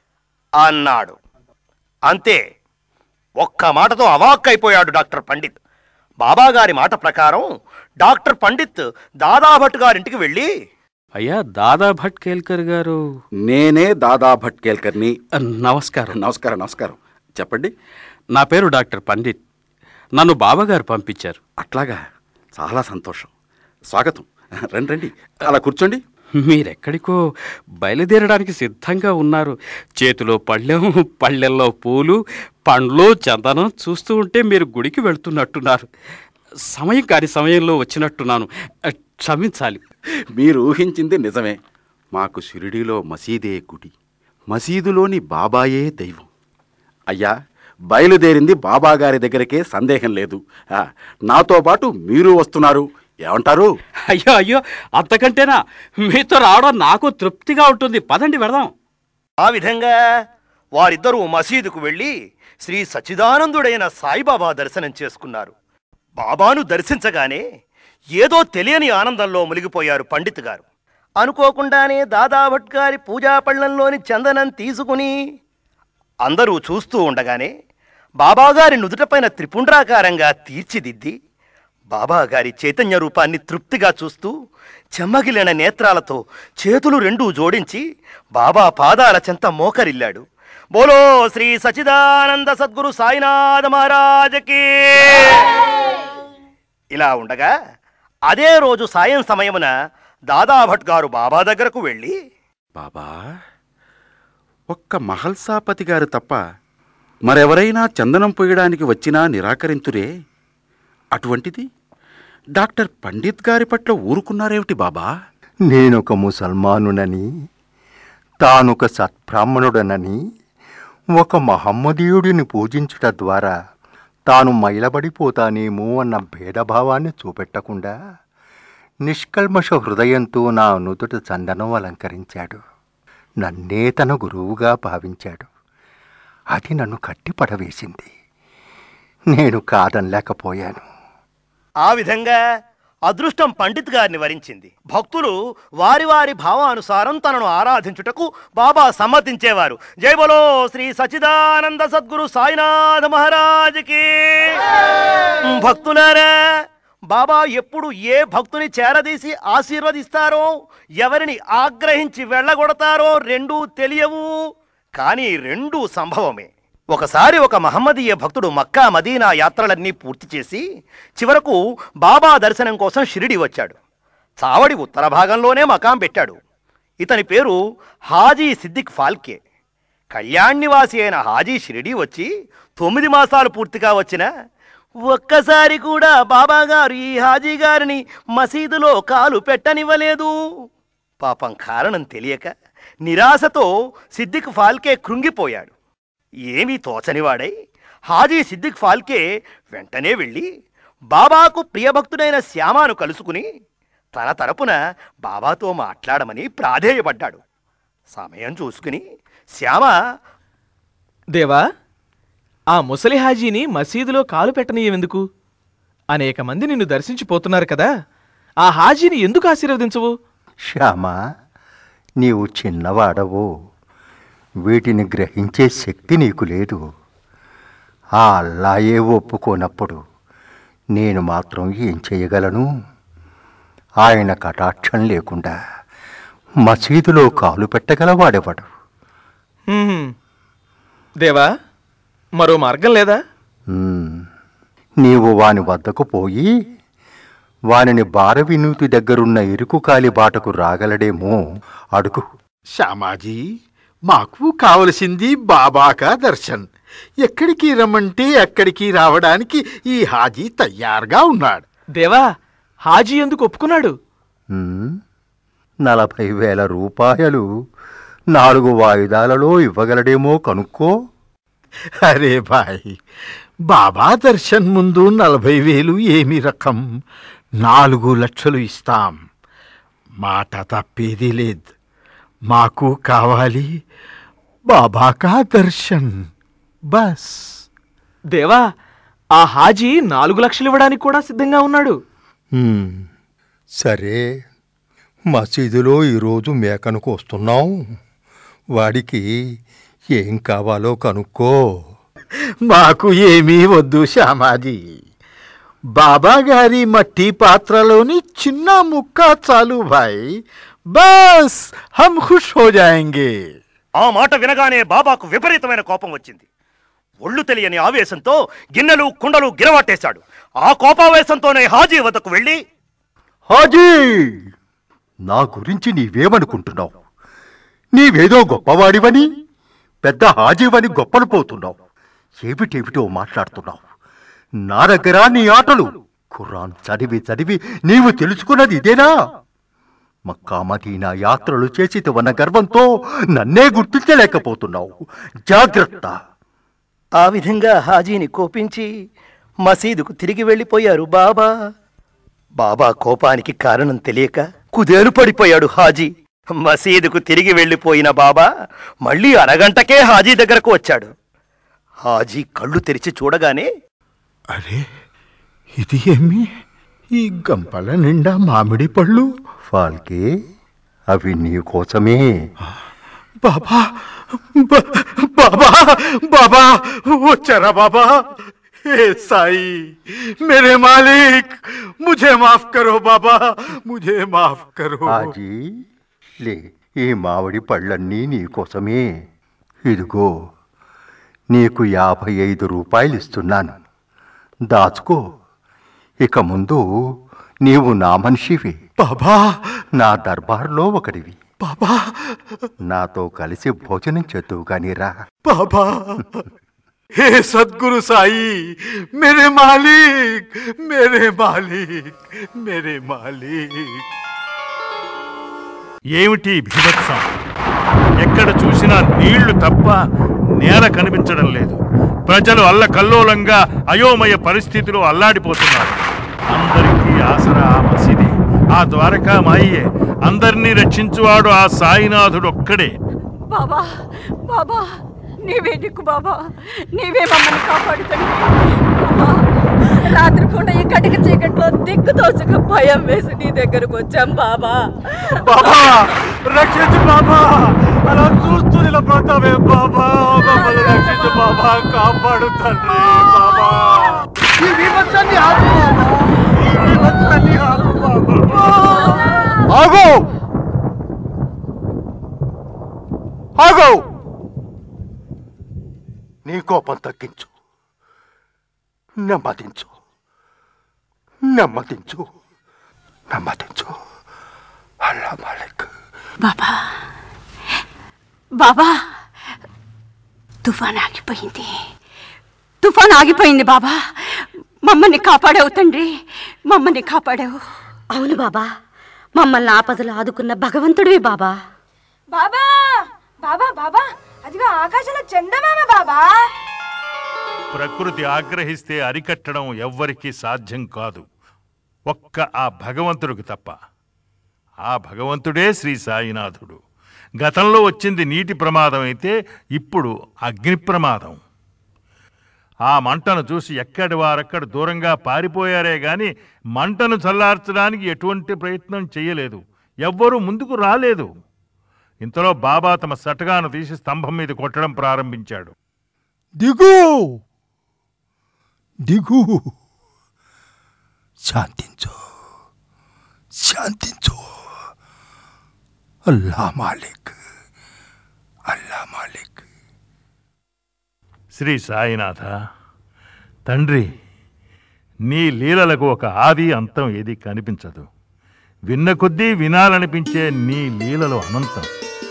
అన్నాడు అంతే ఒక్క మాటతో అవాక్కైపోయాడు డాక్టర్ పండిత్ బాబా గారి మాట ప్రకారం డాక్టర్ పండిత్ దాదాభట్ గారింటికి వెళ్ళి అయ్యా దాదా భట్కేల్కర్ గారు నేనే దాదా భట్కేల్కర్ని నమస్కారం నమస్కారం నమస్కారం చెప్పండి నా పేరు డాక్టర్ పండిత్ నన్ను బాబాగారు పంపించారు అట్లాగా చాలా సంతోషం స్వాగతం రండి రండి అలా కూర్చోండి మీరెక్కడికో బయలుదేరడానికి సిద్ధంగా ఉన్నారు చేతిలో పళ్ళెం పళ్ళెల్లో పూలు పండ్లు చందనం చూస్తూ ఉంటే మీరు గుడికి వెళ్తున్నట్టున్నారు సమయం కాని సమయంలో వచ్చినట్టున్నాను క్షమించాలి మీరు ఊహించింది నిజమే మాకు షిరిడీలో మసీదే గుడి మసీదులోని బాబాయే దైవం అయ్యా బయలుదేరింది బాబా గారి దగ్గరికే సందేహం లేదు ఆ, నాతో పాటు మీరు వస్తున్నారు ఏమంటారు అయ్యో అయ్యో అంతకంటేనా మీతో రావడం నాకు తృప్తిగా ఉంటుంది పదండి వెళదాం ఆ విధంగా వారిద్దరూ మసీదుకు వెళ్ళి శ్రీ సచ్చిదానందుడైన సాయిబాబా దర్శనం చేసుకున్నారు బాబాను దర్శించగానే ఏదో తెలియని ఆనందంలో మునిగిపోయారు పండిత్ గారు అనుకోకుండానే దాదాభట్ గారి పూజా పళ్ళంలోని చందనం తీసుకుని అందరూ చూస్తూ ఉండగానే బాబాగారి నుదుటపైన త్రిపుండ్రాకారంగా తీర్చిదిద్ది బాబాగారి చైతన్య రూపాన్ని తృప్తిగా చూస్తూ చెమ్మగిలిన నేత్రాలతో చేతులు రెండూ జోడించి బాబా పాదాల చెంత మోకరిల్లాడు బోలో శ్రీ సచిదానంద సద్గురు సాయినాథ మహారాజకి ఇలా ఉండగా అదే రోజు సాయం సమయమున దాదాభట్ గారు బాబా దగ్గరకు వెళ్ళి బాబా ఒక్క మహల్సాపతి గారు తప్ప మరెవరైనా చందనం పొయ్యడానికి వచ్చినా నిరాకరించురే అటువంటిది డాక్టర్ పండిత్ గారి పట్ల ఊరుకున్నారేమిటి బాబా నేనొక ముసల్మానునని తానొక సత్బ్రాహ్మణుడనని ఒక మహమ్మదీయుడిని పూజించుట ద్వారా తాను మైలబడిపోతానేమో అన్న భేదభావాన్ని చూపెట్టకుండా నిష్కల్మష హృదయంతో నా నుదుట చందనం అలంకరించాడు నన్నే తన గురువుగా భావించాడు అది నన్ను కట్టిపడవేసింది నేను కాదనలేకపోయాను ఆ విధంగా అదృష్టం పండిత్ గారిని వరించింది భక్తులు వారి వారి భావానుసారం తనను ఆరాధించుటకు బాబా సమ్మతించేవారు జై బలో శ్రీ సచిదానంద సద్గురు సాయినాథ మహారాజుకి భక్తులారా బాబా ఎప్పుడు ఏ భక్తుని చేరదీసి ఆశీర్వదిస్తారో ఎవరిని ఆగ్రహించి వెళ్ళగొడతారో రెండూ తెలియవు కానీ రెండూ సంభవమే ఒకసారి ఒక మహమ్మదీయ భక్తుడు మక్కా మదీనా యాత్రలన్నీ పూర్తి చేసి చివరకు బాబా దర్శనం కోసం షిరిడి వచ్చాడు చావడి ఉత్తర భాగంలోనే మకాం పెట్టాడు ఇతని పేరు హాజీ సిద్దిక్ ఫాల్కే కళ్యాణ్ నివాసి అయిన హాజీ షిరిడి వచ్చి తొమ్మిది మాసాలు పూర్తిగా వచ్చిన ఒక్కసారి కూడా బాబా గారు ఈ హాజీ గారిని మసీదులో కాలు పెట్టనివ్వలేదు పాపం కారణం తెలియక నిరాశతో సిద్దిక్ ఫాల్కే కృంగిపోయాడు ఏమీ తోచనివాడై హాజీ సిద్దిక్ ఫాల్కే వెంటనే వెళ్ళి బాబాకు ప్రియభక్తుడైన శ్యామాను కలుసుకుని తన తరపున బాబాతో మాట్లాడమని ప్రాధేయపడ్డాడు సమయం చూసుకుని శ్యామ దేవా ఆ ముసలి హాజీని మసీదులో కాలు పెట్టనీయమెందుకు అనేక మంది నిన్ను దర్శించిపోతున్నారు కదా ఆ హాజీని ఎందుకు ఆశీర్వదించవు శ్యామా నీవు చిన్నవాడవు వీటిని గ్రహించే శక్తి నీకు లేదు ఆ అల్లాయే ఒప్పుకోనప్పుడు నేను మాత్రం ఏం చేయగలను ఆయన కటాక్షం లేకుండా మసీదులో కాలు పెట్టగలవాడెవడు హ్మ్. దేవా మరో మార్గం లేదా ఉమ్, నీవు వాని వద్దకు పోయి వానిని బార వినూతి దగ్గరున్న ఇరుకు కాలి బాటకు రాగలడేమో అడుగు శ్యామాజీ మాకు కావలసింది బాబాకా దర్శన్ ఎక్కడికి రమ్మంటే అక్కడికి రావడానికి ఈ హాజీ తయారుగా ఉన్నాడు దేవా హాజీ ఎందుకు ఒప్పుకున్నాడు ఉమ్, నలభై వేల రూపాయలు నాలుగు వాయిదాలలో ఇవ్వగలడేమో కనుక్కో అరే భాయ్ బాబా దర్శన్ ముందు నలభై వేలు ఏమి రకం నాలుగు లక్షలు ఇస్తాం మాట తప్పేది లేదు మాకు కావాలి బాబాకా దర్శన్ బస్ దేవా ఆ హాజీ నాలుగు లక్షలు ఇవ్వడానికి కూడా సిద్ధంగా ఉన్నాడు ఉమ్, సరే మసీదులో ఈరోజు మేకను కోస్తున్నాం వాడికి ఏం కావాలో కనుక్కో మాకు ఏమీ వద్దు శ్యామాజీ బాబా గారి మట్టి పాత్రలోని చిన్న ముక్క చాలు భాయ్ బస్ హమ్ ఖుష్ హో జాయేంగే ఆ మాట వినగానే బాబాకు విపరీతమైన కోపం వచ్చింది ఒళ్ళు తెలియని ఆవేశంతో గిన్నెలు కుండలు గిరవాటేశాడు ఆ కోపావేశంతోనే హాజీ వద్దకు వెళ్ళి హాజీ నా గురించి నీవేమనుకుంటున్నావు నీవేదో గొప్పవాడివని పెద్ద హాజీవని గొప్పలు పోతున్నావు ఏమిటేమిటో మాట్లాడుతున్నావు నా దగ్గర నీ ఆటలు ఖురాన్ చదివి చదివి నీవు తెలుసుకున్నది ఇదేనా మక్కా మదీనా యాత్రలు చేసి ఉన్న గర్వంతో నన్నే గుర్తించలేకపోతున్నావు జాగ్రత్త ఆ విధంగా హాజీని కోపించి మసీదుకు తిరిగి వెళ్ళిపోయారు బాబా బాబా కోపానికి కారణం తెలియక కుదేలు పడిపోయాడు హాజీ మసీదుకు తిరిగి వెళ్ళిపోయిన బాబా మళ్ళీ అరగంటకే హాజీ దగ్గరకు వచ్చాడు హాజీ కళ్ళు తెరిచి చూడగానే అరే ఇది ఏమి ఈ గంపల నిండా మామిడి పళ్ళు ఫాల్కే అవి నీ కోసమే బాబా బ- బాబా బాబా వచ్చారా బాబా हे साई मेरे मालिक मुझे माफ करो बाबा मुझे माफ करो హాజీ లే ఈ మామిడి పళ్ళన్నీ నీకోసమే ఇదిగో నీకు యాభై ఐదు రూపాయలు ఇస్తున్నాను దాచుకో ఇక ముందు నీవు నా మనిషివి బాబా నా దర్బార్లో ఒకడివి బాబా నాతో కలిసి భోజనం చేద్దువు కానీ రా बाबा हे सदगुरु साई मेरे मालिक मेरे मालिक मेरे मालिक ఏమిటి భీభత్సం ఎక్కడ చూసినా నీళ్లు తప్ప నేల కనిపించడం లేదు ప్రజలు అల్లకల్లోలంగా అయోమయ పరిస్థితిలో అల్లాడిపోతున్నారు అందరికీ ఆసరా ఆ మసీదే ఆ ద్వారకా మాయే అందరినీ రక్షించువాడు ఆ సాయినాథుడు ఒక్కడే బాబా బాబా నీవే దిక్కు బాబా నీవే మమ్మల్ని కాపాడుతండి రాత్రి పూట ఈ కటిక చీకట్లో దిక్కు తోచక భయం వేసి నీ దగ్గరకు వచ్చాం బాబా బాబా రక్షించు బాబా అలా చూస్తూ నిలబడతావే బాబా మమ్మల్ని రక్షించు బాబా కాపాడు తండ్రి బాబా ఈ విమర్శని ఆపు బాబా ఈ విమర్శని ఆపు బాబా ఆగో ఆగో నీ కోపం తగ్గించు నెమ్మదించు నెమ్మదించు నెమ్మదించు అల్లా మాలిక్ బాబా బాబా తుఫాన్ ఆగిపోయింది తుఫాన్ ఆగిపోయింది బాబా మమ్మల్ని కాపాడావు తండ్రి మమ్మల్ని కాపాడావు అవును బాబా మమ్మల్ని ఆపదలు ఆదుకున్న భగవంతుడివి బాబా బాబా బాబా బాబా అదిగో ఆకాశంలో చందమామ బాబా ప్రకృతి ఆగ్రహిస్తే అరికట్టడం ఎవ్వరికీ సాధ్యం కాదు ఒక్క ఆ భగవంతుడికి తప్ప ఆ భగవంతుడే శ్రీ సాయినాథుడు గతంలో వచ్చింది నీటి ప్రమాదం అయితే ఇప్పుడు అగ్ని ప్రమాదం ఆ మంటను చూసి ఎక్కడి వారక్కడ దూరంగా పారిపోయారే గాని మంటను చల్లార్చడానికి ఎటువంటి ప్రయత్నం చేయలేదు ఎవ్వరూ ముందుకు రాలేదు ఇంతలో బాబా తమ సటగాను తీసి స్తంభం మీద కొట్టడం ప్రారంభించాడు దిగు దిగు శాంతించు శాంతించు అల్లా మాలిక్ అల్లా మాలిక్ శ్రీ సాయినాథ తండ్రి నీ లీలలకు ఒక ఆది అంతం ఏది కనిపించదు విన్న కొద్దీ వినాలనిపించే నీ లీలలు అనంతం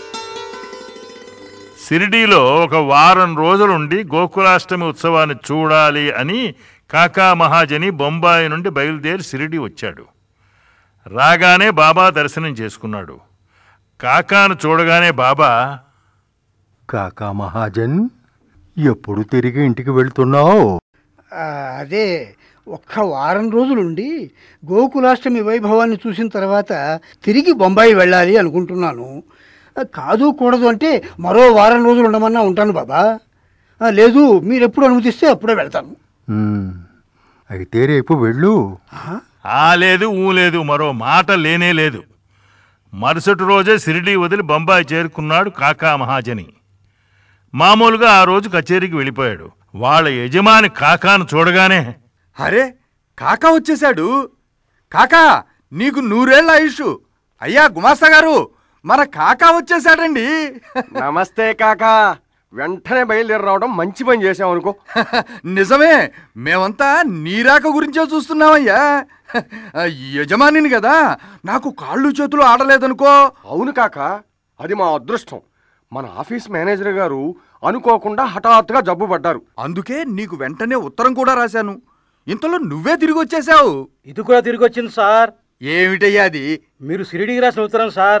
షిరిడీలో ఒక వారం రోజులుండి గోకులాష్టమి ఉత్సవాన్ని చూడాలి అని కాకా మహాజని బొంబాయి నుండి బయలుదేరి షిరిడి వచ్చాడు రాగానే బాబా దర్శనం చేసుకున్నాడు కాకాను చూడగానే బాబా కాకా మహాజన్ ఎప్పుడు తిరిగి ఇంటికి వెళ్తున్నావు ఆ, అదే ఒక్క వారం రోజులుండి గోకులాష్టమి వైభవాన్ని చూసిన తర్వాత తిరిగి బొంబాయి వెళ్ళాలి అనుకుంటున్నాను ఆ, కాదు కూడదు అంటే మరో వారం రోజులు ఉండమన్నా ఉంటాను బాబా ఆ, లేదు మీరు ఎప్పుడు అనుమతిస్తే అప్పుడే వెళ్తాను ఉమ్, అయితే రేపు వెళ్ళు ఆ లేదు ఊ లేదు మరో మాట లేనే లేదు మరుసటి రోజే షిరిడీ వదిలి బొంబాయి చేరుకున్నాడు కాకా మహాజని మామూలుగా ఆ రోజు కచేరీకి వెళ్ళిపోయాడు వాళ్ళ యజమాని కాకాను చూడగానే అరే కాకా వచ్చేశాడు కాకా నీకు నూరేళ్ల ఆయుష్ అయ్యా గుమాస్తా గారు మన కాకా వచ్చేసాడండి నమస్తే కాకా వెంటనే బయలుదేరి రావడం మంచి పని చేసాం అనుకో నిజమే మేమంతా నీరాక గురించే చూస్తున్నామయ్యా యజమానిని కదా నాకు కాళ్ళు చేతులు ఆడలేదనుకో అవును కాక అది మా అదృష్టం మన ఆఫీస్ మేనేజర్ గారు అనుకోకుండా హఠాత్తుగా జబ్బు పడ్డారు అందుకే నీకు వెంటనే ఉత్తరం కూడా రాశాను ఇంతలో నువ్వే తిరిగి వచ్చేసావు ఇది కూడా తిరిగి వచ్చింది సార్ ఏమిటయ్యా అది మీరు సిరిడికి రాసిన ఉత్తరం సార్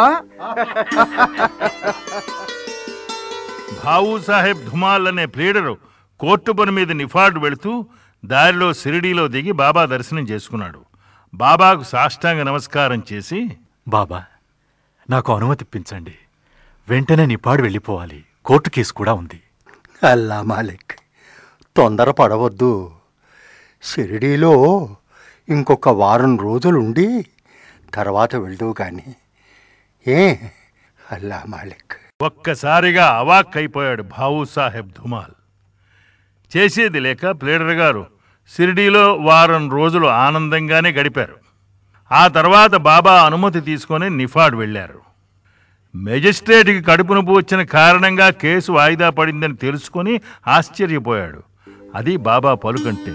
భావు సాహెబ్ ధుమాల్ అనే ప్లీడరు కోర్టు పని మీద నిఫాడ్ వెళుతూ దారిలో షిరిడీలో దిగి బాబా దర్శనం చేసుకున్నాడు బాబాకు సాష్టాంగ నమస్కారం చేసి బాబా నాకు అనుమతి ఇప్పించండి వెంటనే నిపాడు వెళ్ళిపోవాలి కోర్టు కేసు కూడా ఉంది అల్లా మాలిక్ తొందర పడవద్దు షిరిడీలో ఇంకొక వారం రోజులుండి తర్వాత వెళ్దువు కానీ ఏ అల్లా మాలిక్ ఒక్కసారిగా అవాక్కైపోయాడు భావు సాహెబ్ ధుమాల్ చేసేది లేక ప్లేడర్ గారు షిరిడీలో వారం రోజులు ఆనందంగానే గడిపారు ఆ తర్వాత బాబా అనుమతి తీసుకొని నిఫాడ్ వెళ్ళారు మెజిస్ట్రేట్కి కడుపు నొప్పి వచ్చిన కారణంగా కేసు వాయిదా పడిందని తెలుసుకొని ఆశ్చర్యపోయాడు అది బాబా పలుకంటే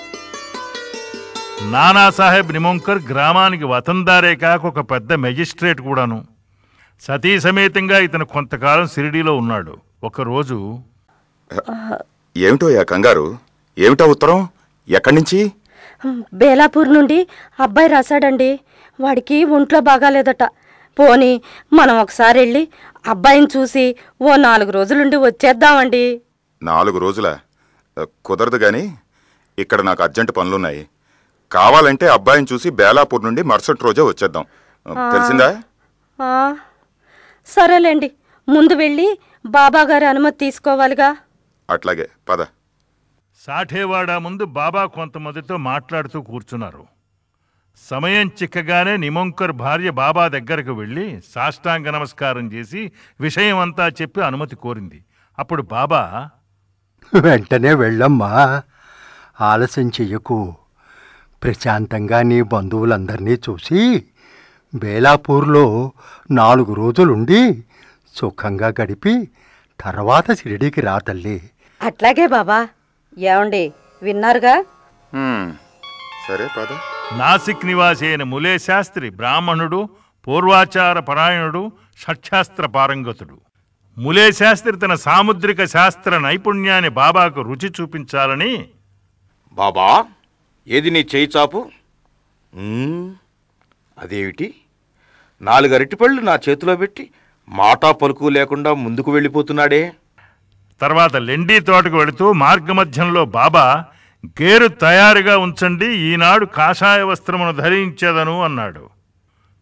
నానాసాహెబ్ నిమోంకర్ గ్రామానికి వతందారే కాక ఒక పెద్ద మెజిస్ట్రేట్ కూడాను సతీ సమేతంగా ఇతను కొంతకాలం షిరిడీలో ఉన్నాడు ఒకరోజు ఏమిటో యా కంగారు ఏమిటా ఉత్తరం ఎక్కడి నుంచి బేలాపూర్ నుండి అబ్బాయి రాశాడండి వాడికి ఒంట్లో బాగాలేదట పోని మనం ఒకసారి వెళ్ళి అబ్బాయిని చూసి ఓ నాలుగు రోజులుండి వచ్చేద్దామండి నాలుగు రోజుల కుదరదు గాని ఇక్కడ నాకు అర్జెంట్ పనులున్నాయి కావాలంటే అబ్బాయిని చూసి బేలాపూర్ నుండి మరుసటి రోజే వచ్చేద్దాం తెలిసిందా ఆ, సరేలేండి ముందు వెళ్ళి బాబాగారి అనుమతి తీసుకోవాలిగా అట్లాగే పద సాఠేవాడ ముందు బాబా కొంతమందితో మాట్లాడుతూ కూర్చున్నారు సమయం చిక్కగానే నిమోంకర్ భార్య బాబా దగ్గరకు వెళ్ళి సాష్టాంగ నమస్కారం చేసి విషయం అంతా చెప్పి అనుమతి కోరింది అప్పుడు బాబా వెంటనే వెళ్ళమ్మా ఆలస్యం చెయ్యకు ప్రశాంతంగా నీ బంధువులందరినీ చూసి బేలాపూర్లో నాలుగు రోజులుండి సుఖంగా గడిపి తర్వాత షిరిడీకి రా తల్లి అట్లాగే బాబా ఏమండి విన్నారుగా హ్మ్. సరే పద నాసిక్ నివాసి అయిన ములే శాస్త్రి బ్రాహ్మణుడు పూర్వాచార పరాయణుడు షట్శాస్త్ర పారంగతుడు ములే శాస్త్రి తన సాముద్రిక శాస్త్ర నైపుణ్యాన్ని బాబాకు రుచి చూపించాలని బాబా ఏది నీ చేయి చాపు మ్మ్. అదేమిటి నాలుగు అరటిపళ్ళు నా చేతిలో పెట్టి మాటా పలుకు లేకుండా ముందుకు వెళ్ళిపోతున్నాడే తర్వాత లెండి తోటకు వెళుతూ మార్గమధ్యంలో బాబా గేరు తయారుగా ఉంచండి ఈనాడు కాషాయ వస్త్రమును ధరించేదను అన్నాడు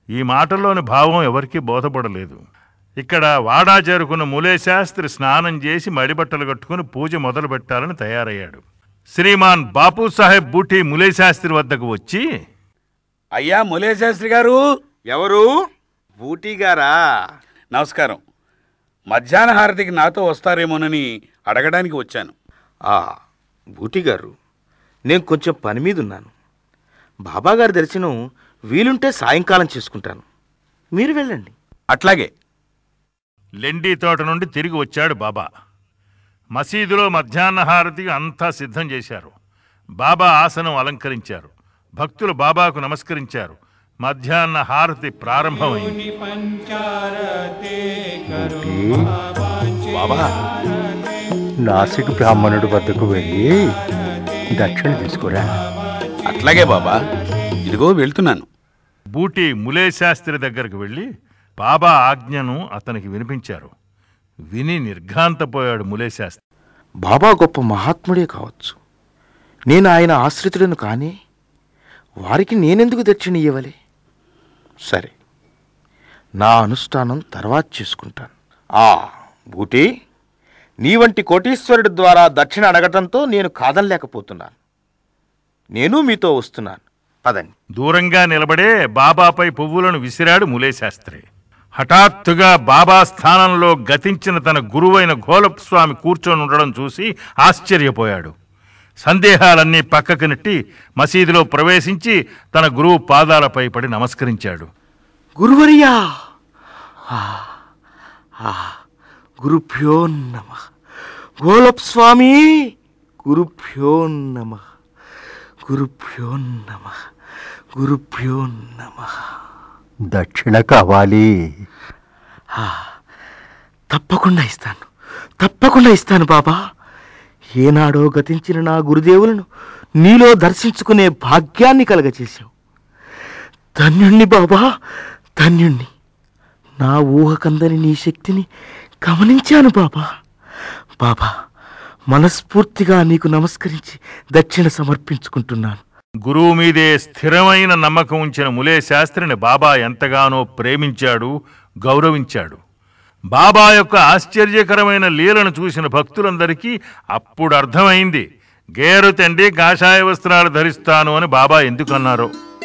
ఈ మాటల్లోని భావం ఎవరికీ బోధపడలేదు ఇక్కడ వాడా చేరుకున్న మూలేశాస్త్రి స్నానం చేసి మడిబట్టలు కట్టుకుని పూజ మొదలు పెట్టాలని తయారయ్యాడు శ్రీమాన్ బాపు సాహెబ్ బూటి ములేశాస్త్రి వద్దకు వచ్చి అయ్యా ములేశాస్త్రి గారు ఎవరు బూటీ గారా నమస్కారం మధ్యాహ్న హారతికి నాతో వస్తారేమోనని అడగడానికి వచ్చాను ఆ బూటీ గారు నేను కొంచెం పని మీద ఉన్నాను బాబాగారి దర్శనం వీలుంటే సాయంకాలం చేసుకుంటాను మీరు వెళ్ళండి అట్లాగే లెండి తోట నుండి తిరిగి వచ్చాడు బాబా మసీదులో మధ్యాహ్న హారతికి అంతా సిద్ధం చేశారు బాబా ఆసనం అలంకరించారు భక్తులు బాబాకు నమస్కరించారు మధ్యాహ్న హారతి ప్రారంభమైంది బాబా నాసిక్ బ్రాహ్మణుడి వద్దకు వెళ్ళి దక్షిణ తీసుకురా అట్లాగే బాబా ఇదిగో వెళ్తున్నాను బూటి ములేశాస్త్రి దగ్గరకు వెళ్ళి బాబా ఆజ్ఞను అతనికి వినిపించారు విని నిర్ఘాంతపోయాడు ములేశాస్త్రి బాబా గొప్ప మహాత్ముడే కావచ్చు నేను ఆయన ఆశ్రితుడను కానీ వారికి నేనెందుకు దక్షిణ ఇవ్వలే సరే నా అనుష్ఠానం తర్వాత చేసుకుంటాను ఆ బూటి నీ వంటి కోటీశ్వరుడి ద్వారా దక్షిణ అడగటంతో నేను కాదనలేకపోతున్నాను నేను మీతో వస్తున్నాను పదండి దూరంగా నిలబడే బాబాపై పువ్వులను విసిరాడు ములేశాస్త్రి హఠాత్తుగా బాబా స్థానంలో గతించిన తన గురువైన గోలప్ స్వామి కూర్చొని ఉండడం చూసి ఆశ్చర్యపోయాడు సందేహాలన్నీ పక్కకు నెట్టి మసీదులో ప్రవేశించి తన గురువు పాదాలపై పడి నమస్కరించాడు గురువర్యా ఆ, ఆ, గురుభ్యో నమ గోలప్ స్వామి గురుభ్యో నమ గురుభ్యో నమ గురుభ్యో నమ దక్షిణ కావాలి తప్పకుండా ఇస్తాను తప్పకుండా ఇస్తాను బాబా ఏనాడో గతించిన నా గురుదేవులను నీలో దర్శించుకునే భాగ్యాన్ని కలగచేశావు ధన్యుణ్ణి బాబా ధన్యుణ్ణి నా ఊహకందని నీ శక్తిని గమనించాను బాబా బాబా మనస్ఫూర్తిగా నీకు నమస్కరించి దక్షిణ సమర్పించుకుంటున్నాను గురువు మీదే స్థిరమైన నమ్మకం ఉంచిన ములే శాస్త్రిని బాబా ఎంతగానో ప్రేమించాడు గౌరవించాడు బాబా యొక్క ఆశ్చర్యకరమైన లీలను చూసిన భక్తులందరికీ అప్పుడు అర్థమైంది గేరు తండ్రి కాషాయ వస్త్రాలు ధరిస్తాను అని బాబా ఎందుకన్నారో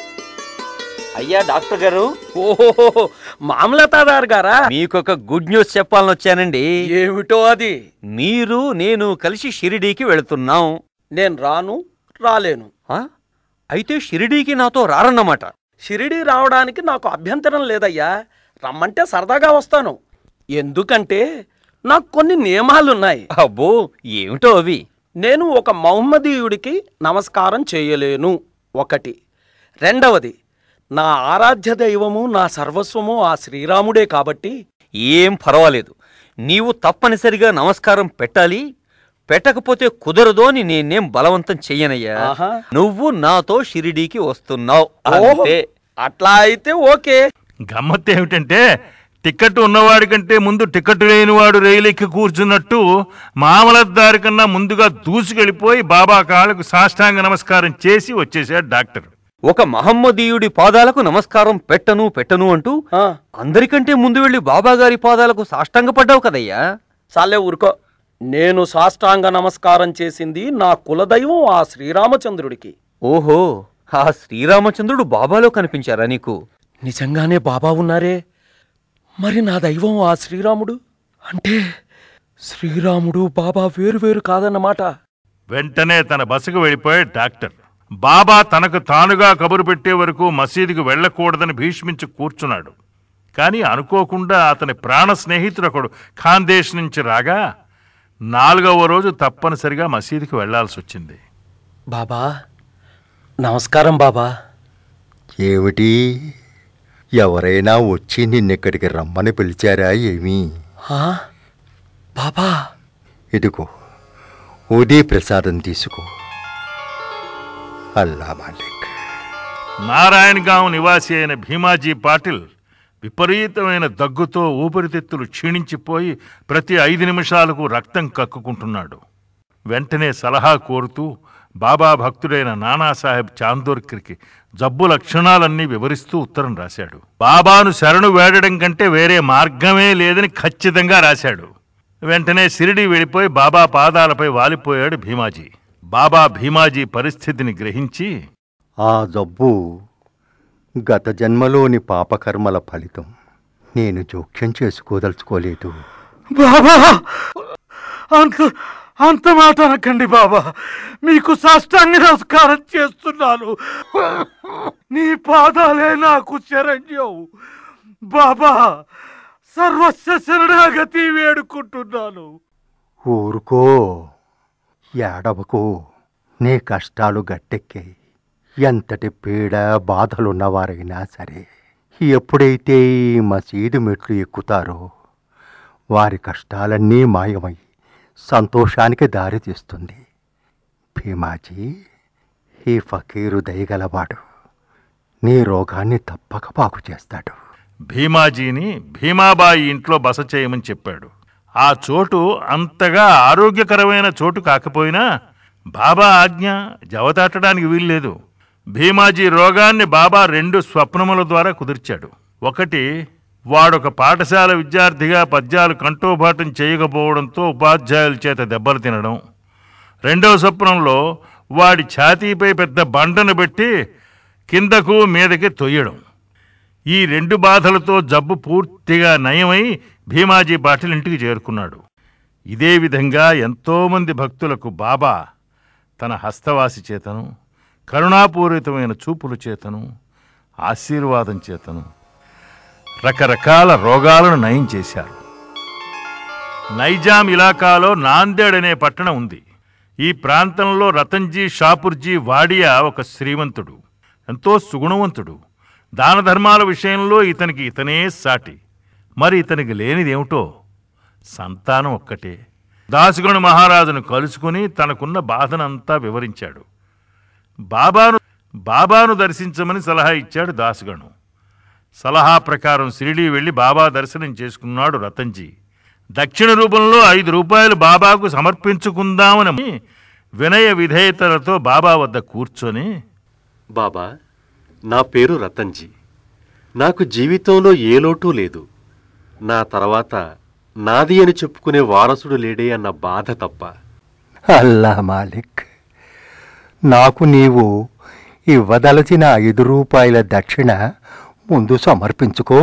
అయ్యా డాక్టర్ గారు ఓహో మామలతాదారు గారా మీకు ఒక గుడ్ న్యూస్ చెప్పాలని వచ్చానండి ఏమిటో అది మీరు నేను కలిసి షిరిడీకి వెళుతున్నాం నేను రాను రాలేను అయితే షిరిడీకి నాతో రారన్నమాట షిరిడీ రావడానికి నాకు అభ్యంతరం లేదయ్యా రమ్మంటే సరదాగా వస్తాను ఎందుకంటే నాకు కొన్ని నియమాలున్నాయి అబ్బో ఏమిటో అవి నేను ఒక మహమ్మదీయుడికి నమస్కారం చేయలేను ఒకటి రెండవది నా ఆరాధ్య దైవము నా సర్వస్వము ఆ శ్రీరాముడే కాబట్టి ఏం పర్వాలేదు నీవు తప్పనిసరిగా నమస్కారం పెట్టాలి పెట్టకపోతే కుదరదు అని నేనేం బలవంతం చెయ్యనయ్యా నువ్వు నాతో షిరిడీకి వస్తున్నావు అంతే అట్లా అయితే ఓకే గమ్మత్తు ఏమిటంటే టికెట్ ఉన్నవాడి కంటే ముందు టికెట్ లేనివాడు రైలు ఎక్కి కూర్చున్నట్టు మామలద్దారి కన్నా ముందుగా దూసుకెళ్ళిపోయి బాబా కాళ్ళకు సాష్టాంగ నమస్కారం చేసి వచ్చేసాడు డాక్టర్ ఒక మహమ్మదీయుడి పాదాలకు నమస్కారం పెట్టను పెట్టను అంటూ అందరికంటే ముందు వెళ్లి బాబాగారి పాదాలకు సాష్టాంగపడ్డావు కదయ్యా చాలే ఊరుకో నేను సాష్టాంగ నమస్కారం చేసింది నా కులదైవం ఆ శ్రీరామచంద్రుడికి ఓహో ఆ శ్రీరామచంద్రుడు బాబాలో కనిపించారా నీకు నిజంగానే బాబా ఉన్నారే మరి నా దైవం ఆ శ్రీరాముడు అంటే శ్రీరాముడు బాబా వేరు వేరు కాదన్నమాట వెంటనే తన బసకు వెళ్ళిపోయాడు డాక్టర్ బాబా తనకు తానుగా కబురు పెట్టే వరకు మసీదుకు వెళ్ళకూడదని భీష్మించి కూర్చున్నాడు కానీ అనుకోకుండా అతని ప్రాణ స్నేహితుడు ఒకడు ఖాందేశ్ నుంచి రాగా నాలుగవ రోజు తప్పనిసరిగా మసీదుకి వెళ్లాల్సి వచ్చింది బాబా నమస్కారం బాబా ఏమిటి ఎవరైనా వచ్చి నిన్నెక్కడికి రమ్మని పిలిచారా ఏమీ ఆ? బాబా ఇదిగో ఉదయ ప్రసాదం తీసుకో అల్లా మాలిక్ నారాయణగాం నివాసి అయిన భీమాజీ పాటిల్ విపరీతమైన దగ్గుతో ఊపిరితిత్తులు క్షీణించిపోయి ప్రతి ఐదు నిమిషాలకు రక్తం కక్కుకుంటున్నాడు వెంటనే సలహా కోరుతూ బాబా భక్తుడైన నానాసాహెబ్ చాందోర్కర్కి జబ్బు లక్షణాలన్నీ వివరిస్తూ ఉత్తరం రాశాడు బాబాను శరణు వేడడం కంటే వేరే మార్గమే లేదని ఖచ్చితంగా రాశాడు వెంటనే సిరిడి వెళ్ళిపోయి బాబా పాదాలపై వాలిపోయాడు భీమాజీ బాబా భీమాజీ పరిస్థితిని గ్రహించి ఆ జబ్బు గత జన్మలోని పాపకర్మల ఫలితం నేను జోక్యం చేసుకోదలుచుకోలేదు బాబా అంత అంత మాట అనకండి బాబా మీకు సాష్టాంగ నమస్కారం చేస్తున్నాను నీ పాదాలే నాకు శరణ్యం బాబా సర్వస్వ శరణాగతి వేడుకుంటున్నాను ఊరుకో ఏడవకు నీ కష్టాలు గట్టెక్కాయి ఎంతటి పీడ బాధలున్నవారైనా సరే ఎప్పుడైతే ఈ మసీదు మెట్లు ఎక్కుతారో వారి కష్టాలన్నీ మాయమై సంతోషానికి దారి తీస్తుంది భీమాజీ ఈ ఫకీరు దయగలవాడు నీ రోగాన్ని తప్పక బాగు చేస్తాడు భీమాజీని భీమాబాయి ఇంట్లో బస చేయమని చెప్పాడు ఆ చోటు అంతగా ఆరోగ్యకరమైన చోటు కాకపోయినా బాబా ఆజ్ఞ జవదాటడానికి వీల్లేదు భీమాజీ రోగాన్ని బాబా రెండు స్వప్నముల ద్వారా కుదిర్చాడు ఒకటి వాడొక పాఠశాల విద్యార్థిగా పద్యాలు కంఠోపాఠం చేయకపోవడంతో ఉపాధ్యాయుల చేత దెబ్బలు తినడం రెండవ స్వప్నంలో వాడి ఛాతీపై పెద్ద బండను పెట్టి కిందకు మీదకి తొయ్యడం ఈ రెండు బాధలతో జబ్బు పూర్తిగా నయమై భీమాజీ పాటిల్ ఇంటికి చేరుకున్నాడు ఇదే విధంగా ఎంతోమంది భక్తులకు బాబా తన హస్తవాసి చేతను కరుణాపూరితమైన చూపుల చేతను ఆశీర్వాదం చేతను రకరకాల రోగాలను నయం చేశారు నైజాం ఇలాకాలో నాందేడ్ అనే పట్టణం ఉంది ఈ ప్రాంతంలో రతన్జీ షాపూర్జీ వాడియా ఒక శ్రీమంతుడు ఎంతో సుగుణవంతుడు దాన ధర్మాల విషయంలో ఇతనికి ఇతనే సాటి మరి ఇతనికి లేనిదేమిటో సంతానం ఒక్కటే దాసుగణ మహారాజును కలుసుకుని తనకున్న బాధనంతా వివరించాడు బాబాను బాబాను దర్శించమని సలహా ఇచ్చాడు దాసుగణు సలహా ప్రకారం షిరిడీ వెళ్ళి బాబా దర్శనం చేసుకున్నాడు రతన్జీ దక్షిణ రూపంలో ఐదు రూపాయలు బాబాకు సమర్పించుకుందామని వినయ విధేయతలతో బాబా వద్ద కూర్చొని బాబా నా పేరు రతన్జీ నాకు జీవితంలో ఏ లోటు లేదు నా తర్వాత నాది అని చెప్పుకునే వారసుడు లేడే అన్న బాధ తప్ప అల్లా మాలిక్ నాకు నీవు ఇవ్వదలచిన ఐదు రూపాయల దక్షిణ ముందు సమర్పించుకో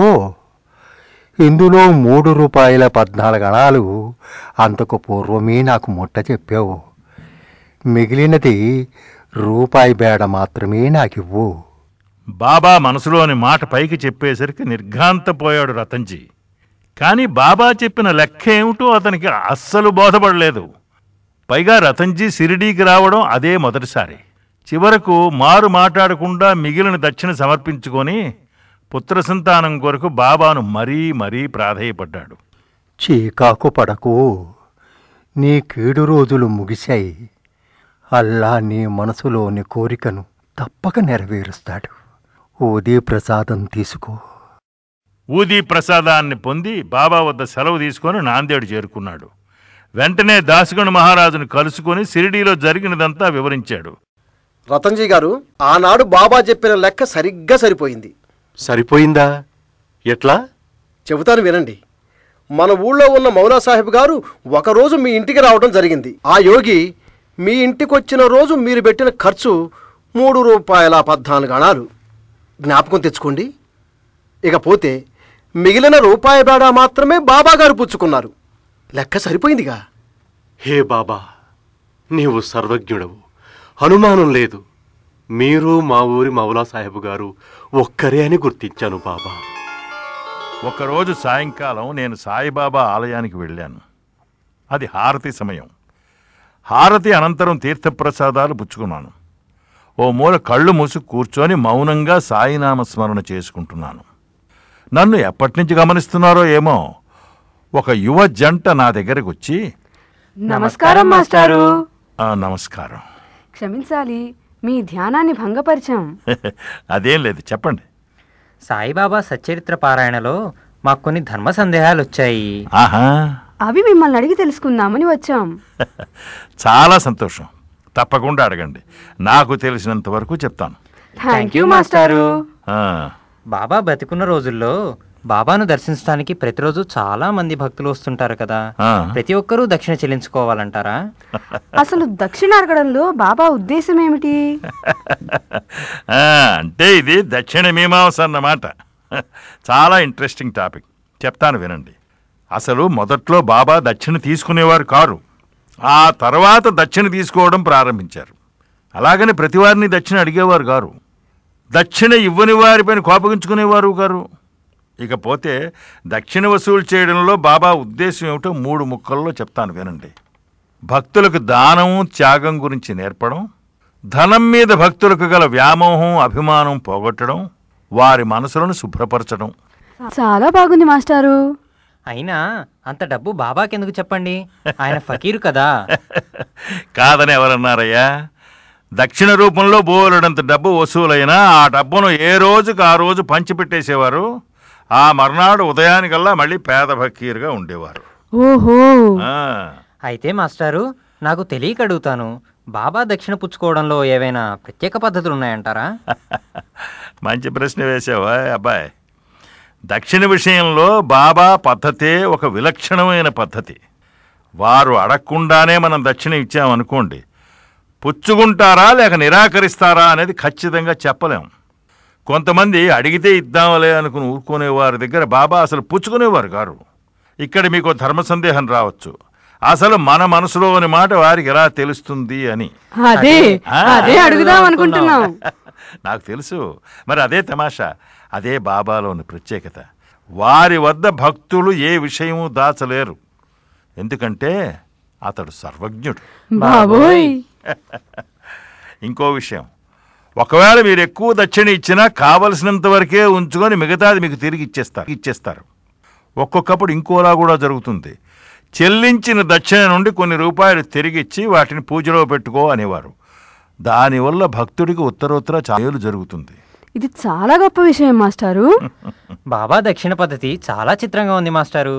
ఇందులో మూడు రూపాయల పద్నాలుగు అణాలు అంతకు పూర్వమే నాకు ముట్ట చెప్పావు మిగిలినది రూపాయి బేడ మాత్రమే నాకివ్వు బాబా మనసులోని మాట పైకి చెప్పేసరికి నిర్ఘాంతపోయాడు రతన్జీ కానీ బాబా చెప్పిన లెక్క ఏమిటో అతనికి అస్సలు బోధపడలేదు పైగా రతన్జీ సిరిడీకి రావడం అదే మొదటిసారి చివరకు మారు మాట్లాడకుండా మిగిలిన దక్షిణ సమర్పించుకొని పుత్ర సంతానం కొరకు బాబాను మరీ మరీ ప్రాధేయపడ్డాడు చీకాకు పడకు నీ కీడు రోజులు ముగిశాయి అల్లా నీ మనసులోని కోరికను తప్పక నెరవేరుస్తాడు ఊదీ ప్రసాదం తీసుకో ఊదీ ప్రసాదాన్ని పొంది బాబా వద్ద సెలవు తీసుకొని నాందేడు చేరుకున్నాడు వెంటనే దాసగణ మహారాజును కలుసుకొని సిరిడీలో జరిగినదంతా వివరించాడు రతన్జీ గారు ఆనాడు బాబా చెప్పిన లెక్క సరిగ్గా సరిపోయింది సరిపోయిందా ఎట్లా చెబుతాను వినండి మన ఊళ్ళో ఉన్న మౌలా సాహెబ్ గారు ఒకరోజు మీ ఇంటికి రావడం జరిగింది ఆ యోగి మీ ఇంటికి వచ్చిన రోజు మీరు పెట్టిన ఖర్చు మూడు రూపాయల పద్నాలుగు అణాలు జ్ఞాపకం తెచ్చుకోండి ఇకపోతే మిగిలిన రూపాయి బేడా మాత్రమే బాబా గారు పుచ్చుకున్నారు లెక్క సరిపోయిందిగా హే బాబా నీవు సర్వజ్ఞుడవు అనుమానం లేదు మీరు మా ఊరి మౌలా సాహెబ్ గారు ఒక్కరే అని గుర్తించాను బాబా ఒకరోజు సాయంకాలం నేను సాయిబాబా ఆలయానికి వెళ్ళాను అది హారతి సమయం హారతి అనంతరం తీర్థప్రసాదాలు పుచ్చుకున్నాను ఓ మూల కళ్ళు మూసి కూర్చొని మౌనంగా సాయినామ స్మరణ చేసుకుంటున్నాను నన్ను ఎప్పటి నుంచి గమనిస్తున్నారో ఏమో ఒక యువ జంట నా దగ్గరకు వచ్చి నమస్కారం మాస్టారు "ఆ, నమస్కారం క్షమించాలి మీ ధ్యానాన్ని భంగపరిచాం అదేం లేదు చెప్పండి సాయిబాబా సచ్చరిత్ర పారాయణలో మాకు కొన్ని ధర్మ సందేహాలు వచ్చాయి ఆహా అవి మిమ్మల్ని అడిగి తెలుసుకుందామని వచ్చాం చాలా సంతోషం తప్పకుండా అడగండి నాకు తెలిసినంత వరకు చెప్తాను థ్యాంక్ యూ మాస్టారు ఆ, బాబా బతికున్న రోజుల్లో బాబాను దర్శించడానికి ప్రతిరోజు చాలా మంది భక్తులు వస్తుంటారు కదా ఆ. ప్రతి ఒక్కరూ దక్షిణ చెల్లించుకోవాలంటారా అసలు దక్షిణ అడగడంలో బాబా ఉద్దేశం ఏమిటి ఆ, అంటే ఇది దక్షిణ మీమాంస అన్నమాట చాలా ఇంట్రెస్టింగ్ టాపిక్ చెప్తాను వినండి అసలు మొదట్లో బాబా దక్షిణ తీసుకునేవారు కారు ఆ తర్వాత దక్షిణ తీసుకోవడం ప్రారంభించారు అలాగని ప్రతి వారిని దక్షిణ అడిగేవారు గారు దక్షిణ ఇవ్వని వారిపైన కోపగించుకునేవారు గారు ఇకపోతే దక్షిణ వసూలు చేయడంలో బాబా ఉద్దేశం ఏమిటో మూడు ముక్కల్లో చెప్తాను వినండి భక్తులకు దానం త్యాగం గురించి నేర్పడం ధనం మీద భక్తులకు గల వ్యామోహం అభిమానం పోగొట్టడం వారి మనసులను శుభ్రపరచడం చాలా బాగుంది మాస్టారు అయినా అంత డబ్బు బాబాకెందుకు చెప్పండి ఆయన ఫకీరు కదా కాదని ఎవరన్నారయ్యా దక్షిణ రూపంలో బోలెడంత డబ్బు వసూలైనా ఆ డబ్బును ఏ రోజుకు ఆ రోజు పంచిపెట్టేసేవారు ఆ మర్నాడు ఉదయానికల్లా మళ్ళీ పేద భక్కీరుగా ఉండేవారు ఓహో ఆ, అయితే మాస్టారు నాకు తెలియక అడుగుతాను బాబా దక్షిణ పుచ్చుకోవడంలో ఏవైనా ప్రత్యేక పద్ధతులు ఉన్నాయంటారా మంచి ప్రశ్న వేసావా అబ్బాయి దక్షిణ విషయంలో బాబా పద్ధతే ఒక విలక్షణమైన పద్ధతి వారు అడగకుండానే మనం దక్షిణ ఇచ్చామనుకోండి పుచ్చుకుంటారా లేక నిరాకరిస్తారా అనేది ఖచ్చితంగా చెప్పలేం కొంతమంది అడిగితే ఇద్దాంలే అనుకుని ఊరుకునే వారి దగ్గర బాబా అసలు పుచ్చుకునేవారు గారు ఇక్కడ మీకు ఓ ధర్మ సందేహం రావచ్చు అసలు మన మనసులోని మాట వారికి ఎలా తెలుస్తుంది అని అదే ఆ. అదే అడుగుదాం అనుకుంటున్నాం నాకు తెలుసు మరి అదే తమాషా అదే బాబాలోని ప్రత్యేకత వారి వద్ద భక్తులు ఏ విషయము దాచలేరు ఎందుకంటే అతడు సర్వజ్ఞుడు బాబోయ్ ఇంకో విషయం ఒకవేళ మీరు ఎక్కువ దక్షిణ ఇచ్చినా కావలసినంత వరకే ఉంచుకొని మిగతాది మీకు తిరిగి ఇచ్చేస్తారు ఇచ్చేస్తారు ఒక్కొక్కప్పుడు ఇంకోలా కూడా జరుగుతుంది చెల్లించిన దక్షిణ నుండి కొన్ని రూపాయలు తిరిగిచ్చి వాటిని పూజలో పెట్టుకో అనేవారు దానివల్ల భక్తుడికి ఉత్తరోత్తర చాయలు జరుగుతుంది ఇది చాలా గొప్ప విషయం మాస్టారు బాబా దక్షిణ పద్ధతి చాలా చిత్రంగా ఉంది మాస్టారు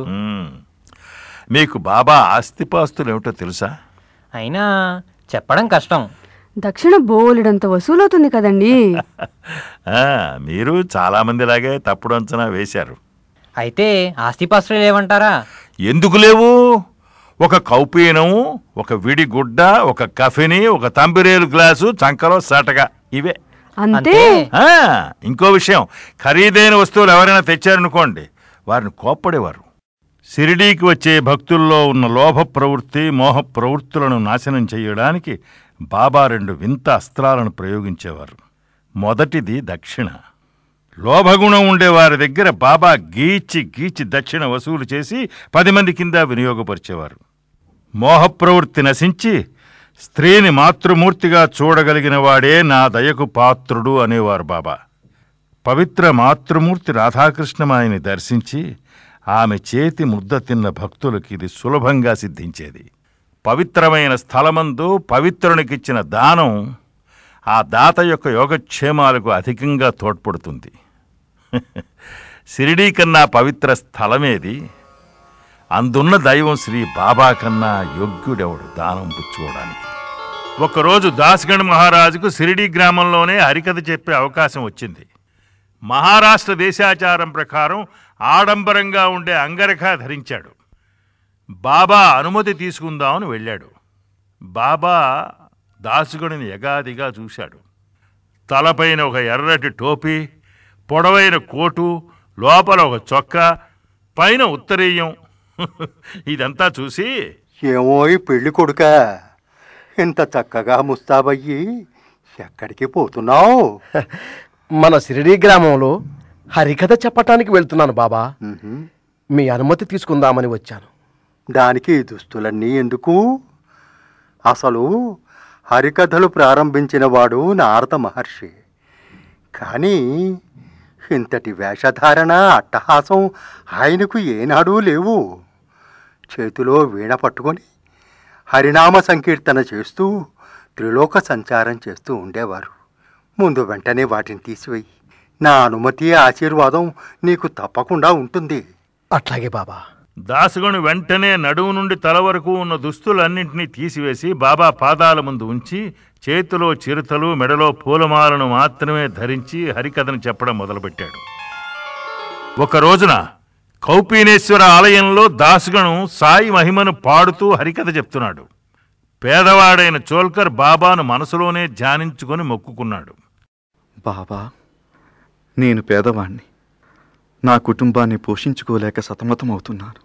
మీకు బాబా ఆస్తిపాస్తులు ఏమిటో తెలుసా అయినా చెప్పడం కష్టం దక్షిణ బోలెడంత వసూలవుతుంది కదండి ఆ, మీరు చాలామందిలాగే తప్పుడు అంచనా వేశారు అయితే ఆస్తిపాస్తులు లేవంటారా ఎందుకు లేవు ఒక కౌపీనము ఒక విడి గుడ్డ ఒక కఫిని ఒక తంబిరేలు గ్లాసు చంకలో సటగా ఇవే అంతే ఆ, ఇంకో విషయం ఖరీదైన వస్తువులు ఎవరైనా తెచ్చారనుకోండి వారిని కోప్పడేవారు షిరిడీకి వచ్చే భక్తుల్లో ఉన్న లోభ ప్రవృత్తి మోహ ప్రవృత్తులను నాశనం చేయడానికి బాబా రెండు వింత అస్త్రాలను ప్రయోగించేవారు మొదటిది దక్షిణ లోభగుణం ఉండే వారి దగ్గర బాబా గీచి గీచి దక్షిణ వసూలు చేసి పది మంది కింద వినియోగపరిచేవారు మోహప్రవృత్తి నశించి స్త్రీని మాతృమూర్తిగా చూడగలిగిన వాడే నా దయకు పాత్రుడు అనేవారు బాబా పవిత్ర మాతృమూర్తి రాధాకృష్ణమాయని దర్శించి ఆమె చేతి ముద్ద తిన్న భక్తులకి ఇది సులభంగా సిద్ధించేది పవిత్రమైన స్థలమందు పవిత్రునికిచ్చిన దానం ఆ దాత యొక్క యోగక్షేమాలకు అధికంగా తోడ్పడుతుంది షిరిడీ కన్నా పవిత్ర స్థలమేది అందున్న దైవం శ్రీ బాబా కన్నా యోగ్యుడెవడు దానం పుచ్చుకోవడానికి ఒకరోజు దాసగణ్ మహారాజుకు షిరిడీ గ్రామంలోనే హరికథ చెప్పే అవకాశం వచ్చింది మహారాష్ట్ర దేశాచారం ప్రకారం ఆడంబరంగా ఉండే అంగరఖ ధరించాడు బాబా అనుమతి తీసుకుందామని వెళ్ళాడు బాబా దాసుగుడిని యగాదిగా చూశాడు తలపైన ఒక ఎర్రటి టోపీ పొడవైన కోటు లోపల ఒక చొక్కా పైన ఉత్తరీయం ఇదంతా చూసి ఏమో ఈ పెళ్లి కొడుక ఇంత చక్కగా ముస్తాబయ్యి ఎక్కడికి పోతున్నావు మన సిరిడి గ్రామంలో హరికథ చెప్పటానికి వెళ్తున్నాను బాబా మీ అనుమతి తీసుకుందామని వచ్చాను దానికి ఈ దుస్తులన్నీ ఎందుకు అసలు హరికథలు ప్రారంభించిన వాడు నారద మహర్షి కానీ ఇంతటి వేషధారణ అట్టహాసం ఆయనకు ఏనాడూ లేవు చేతిలో వీణ పట్టుకొని హరినామ సంకీర్తన చేస్తూ త్రిలోక సంచారం చేస్తూ ఉండేవారు ముందు వెంటనే వాటిని తీసివేయి నా అనుమతి ఆశీర్వాదం నీకు తప్పకుండా ఉంటుంది అట్లాగే బాబా దాసగను వెంటనే నడుము నుండి తల వరకు ఉన్న దుస్తులన్నింటినీ తీసివేసి బాబా పాదాల ముందు ఉంచి చేతిలో చిరుతలు మెడలో పూలమాలను మాత్రమే ధరించి హరికథను చెప్పడం మొదలుపెట్టాడు ఒక రోజున కౌపీనేశ్వర ఆలయంలో దాసుగను సాయి మహిమను పాడుతూ హరికథ చెప్తున్నాడు పేదవాడైన చోల్కర్ బాబాను మనసులోనే ధ్యానించుకొని మొక్కుకున్నాడు బాబా నేను పేదవాణ్ణి నా కుటుంబాన్ని పోషించుకోలేక సతమతమవుతున్నాను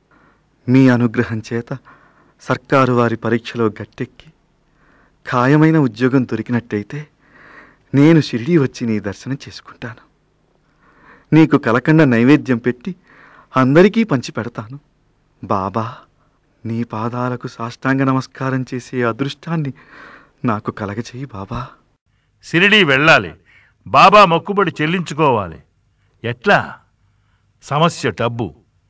మీ అనుగ్రహం చేత సర్కారు వారి పరీక్షలో గట్టెక్కి ఖాయమైన ఉద్యోగం దొరికినట్టయితే నేను షిరిడీ వచ్చి నీ దర్శనం చేసుకుంటాను నీకు కలకండ నైవేద్యం పెట్టి అందరికీ పంచి పెడతాను బాబా నీ పాదాలకు సాష్టాంగ నమస్కారం చేసే అదృష్టాన్ని నాకు కలగచేయి బాబా సిరిడి వెళ్ళాలి బాబా మొక్కుబడి చెల్లించుకోవాలి ఎట్లా సమస్య డబ్బు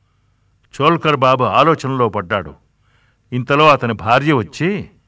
చోల్కర్ బాబు ఆలోచనలో పడ్డాడు ఇంతలో అతని భార్య వచ్చి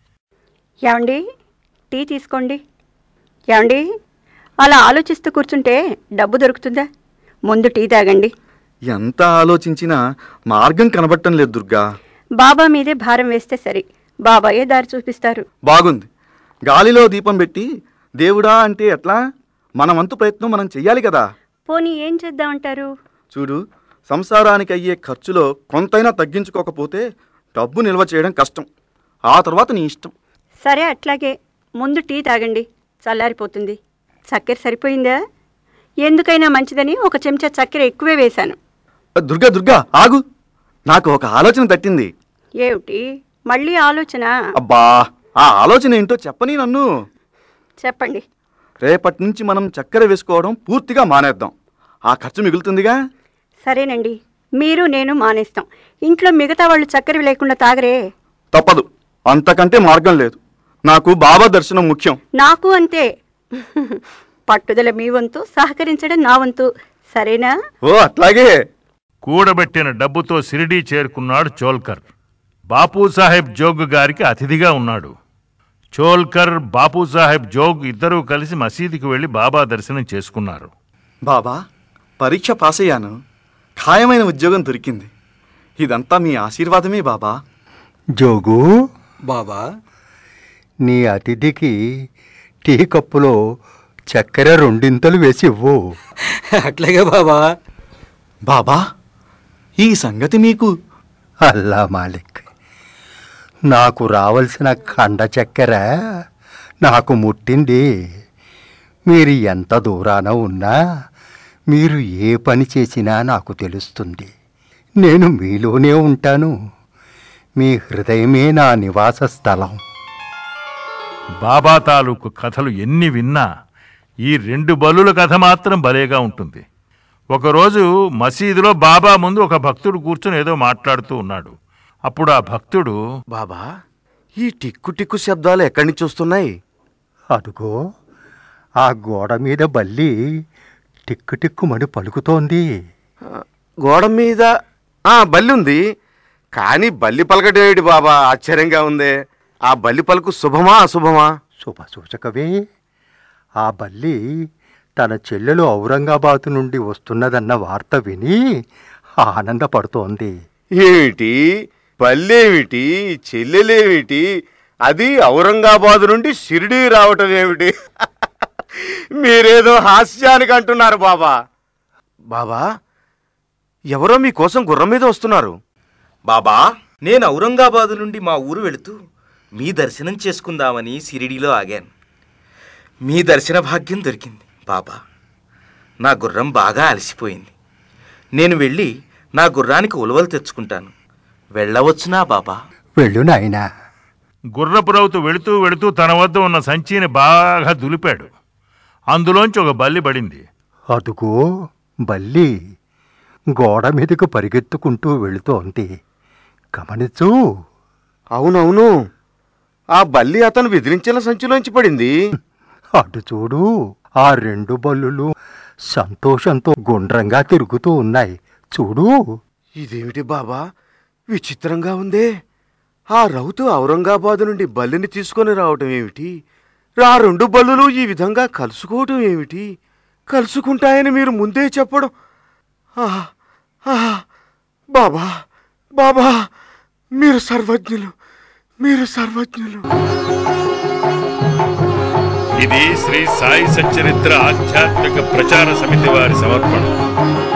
ఏమండి టీ తీసుకోండి ఏమండి అలా ఆలోచిస్తూ కూర్చుంటే డబ్బు దొరుకుతుందా ముందు టీ తాగండి ఎంత ఆలోచించినా మార్గం కనబడటం లేదు దుర్గా బాబా మీదే భారం వేస్తే సరి బాబాయే దారి చూపిస్తారు బాగుంది గాలిలో దీపం పెట్టి దేవుడా అంటే ఎట్లా మన వంతు ప్రయత్నం మనం చెయ్యాలి కదా పోనీ ఏం చేద్దామంటారు చూడు సంసారానికి అయ్యే ఖర్చులో కొంతైనా తగ్గించుకోకపోతే డబ్బు నిల్వ చేయడం కష్టం ఆ తర్వాత నీ ఇష్టం సరే అట్లాగే ముందు టీ తాగండి చల్లారిపోతుంది చక్కెర సరిపోయిందా ఎందుకైనా మంచిదని ఒక చెంచా చక్కెర ఎక్కువే వేశాను దుర్గా దుర్గా ఆగు నాకు ఒక ఆలోచన తట్టింది ఏమిటి మళ్ళీ ఆలోచన అబ్బా ఆ ఆలోచన ఏంటో చెప్పని నన్ను చెప్పండి రేపటి నుంచి మనం చక్కెర వేసుకోవడం పూర్తిగా మానేద్దాం ఆ ఖర్చు మిగులుతుందిగా సరేనండి మీరు నేను మానేస్తాం ఇంట్లో మిగతా వాళ్ళు చక్కెర లేకుండా తాగరే తప్పదు అంతకంటే మార్గం లేదు నాకు బాబా దర్శనం ముఖ్యం నాకు అంతే పట్టుదల మీ వంతు సహకరించడం నా వంతు సరేనా ఓ అట్లాగే కూడబెట్టిన డబ్బుతో సిరిడీ చేరుకున్నాడు చోల్కర్ బాపూసాహెబ్ జోగ్ గారికి అతిథిగా ఉన్నాడు చోల్కర్ బాపూసాహెబ్ జోగ్ ఇద్దరూ కలిసి మసీదుకి వెళ్లి బాబా దర్శనం చేసుకున్నారు బాబా పరీక్ష పాస్ అయ్యాను ఖాయమైన ఉద్యోగం దొరికింది ఇదంతా మీ ఆశీర్వాదమే బాబా జోగు బాబా నీ అతిథికి టీ కప్పులో చక్కెర రెండింతలు వేసి ఇవ్వు అట్లాగే బాబా బాబా ఈ సంగతి మీకు అల్లా మాలిక్ నాకు రావలసిన కండ చక్కెర నాకు ముట్టింది మీరు ఎంత దూరాన ఉన్నా మీరు ఏ పని చేసినా నాకు తెలుస్తుంది నేను మీలోనే ఉంటాను మీ హృదయమే నా నివాస స్థలం బాబా తాలూకు కథలు ఎన్ని విన్నా ఈ రెండు బలుల కథ మాత్రం భలేగా ఉంటుంది ఒకరోజు మసీదులో బాబా ముందు ఒక భక్తుడు కూర్చొని ఏదో మాట్లాడుతూ ఉన్నాడు అప్పుడు ఆ భక్తుడు బాబా ఈ టిక్కు టిక్కు శబ్దాలు ఎక్కడి నుంచి వస్తున్నాయి అదుగో ఆ గోడ మీద బల్లి టిక్కు టిక్కుమని పలుకుతోంది గోడ మీద ఆ బల్లి ఉంది కానీ బల్లి పలకటేమిటి బాబా ఆశ్చర్యంగా ఉంది ఆ బల్లి పలుకు శుభమా అశుభమా శుభ సూచకవే ఆ బల్లి తన చెల్లెలు ఔరంగాబాద్ నుండి వస్తున్నదన్న వార్త విని ఆనందపడుతోంది ఏమిటి బల్లేమిటి చెల్లెలేమిటి అది ఔరంగాబాద్ నుండి షిరిడీ రావటం ఏమిటి మీరేదో హాస్యానికి అంటున్నారు బాబా బాబా ఎవరో మీకోసం గుర్రం మీద వస్తున్నారు బాబా నేను ఔరంగాబాదు నుండి మా ఊరు వెళుతూ మీ దర్శనం చేసుకుందామని సిరిడిలో ఆగాను మీ దర్శన భాగ్యం దొరికింది బాబా నా గుర్రం బాగా అలసిపోయింది నేను వెళ్ళి నా గుర్రానికి ఉలవలు తెచ్చుకుంటాను వెళ్ళవచ్చునా బాబా వెళ్ళు నాయనా గుర్రపు రౌతు వెళుతూ వెళుతూ తన వద్ద ఉన్న సంచిని బాగా దులిపాడు అందులోంచి ఒక బల్లి పడింది అదుగో బల్లి గోడ మీదకు పరిగెత్తుకుంటూ వెళుతోంది గమనించు అవునవును ఆ బల్లి అతను విదిలించిన సంచిలోంచి పడింది అటు చూడు ఆ రెండు బల్లులు సంతోషంతో గుండ్రంగా తిరుగుతూ ఉన్నాయి చూడు ఇదేమిటి బాబా విచిత్రంగా ఉందే ఆ రౌతు ఔరంగాబాద్ నుండి బల్లిని తీసుకొని రావటం ఏమిటి ఆ రెండు బల్లులు ఈ విధంగా కలుసుకోవటం ఏమిటి కలుసుకుంటాయని మీరు ముందే చెప్పడం ఆహ్, ఆహ్, బాబా బాబా మీరు సర్వజ్ఞులు మీరు సర్వజ్ఞులు ఇది శ్రీ సాయి సచ్చరిత్ర ఆధ్యాత్మిక ప్రచార సమితి వారి సమర్పణ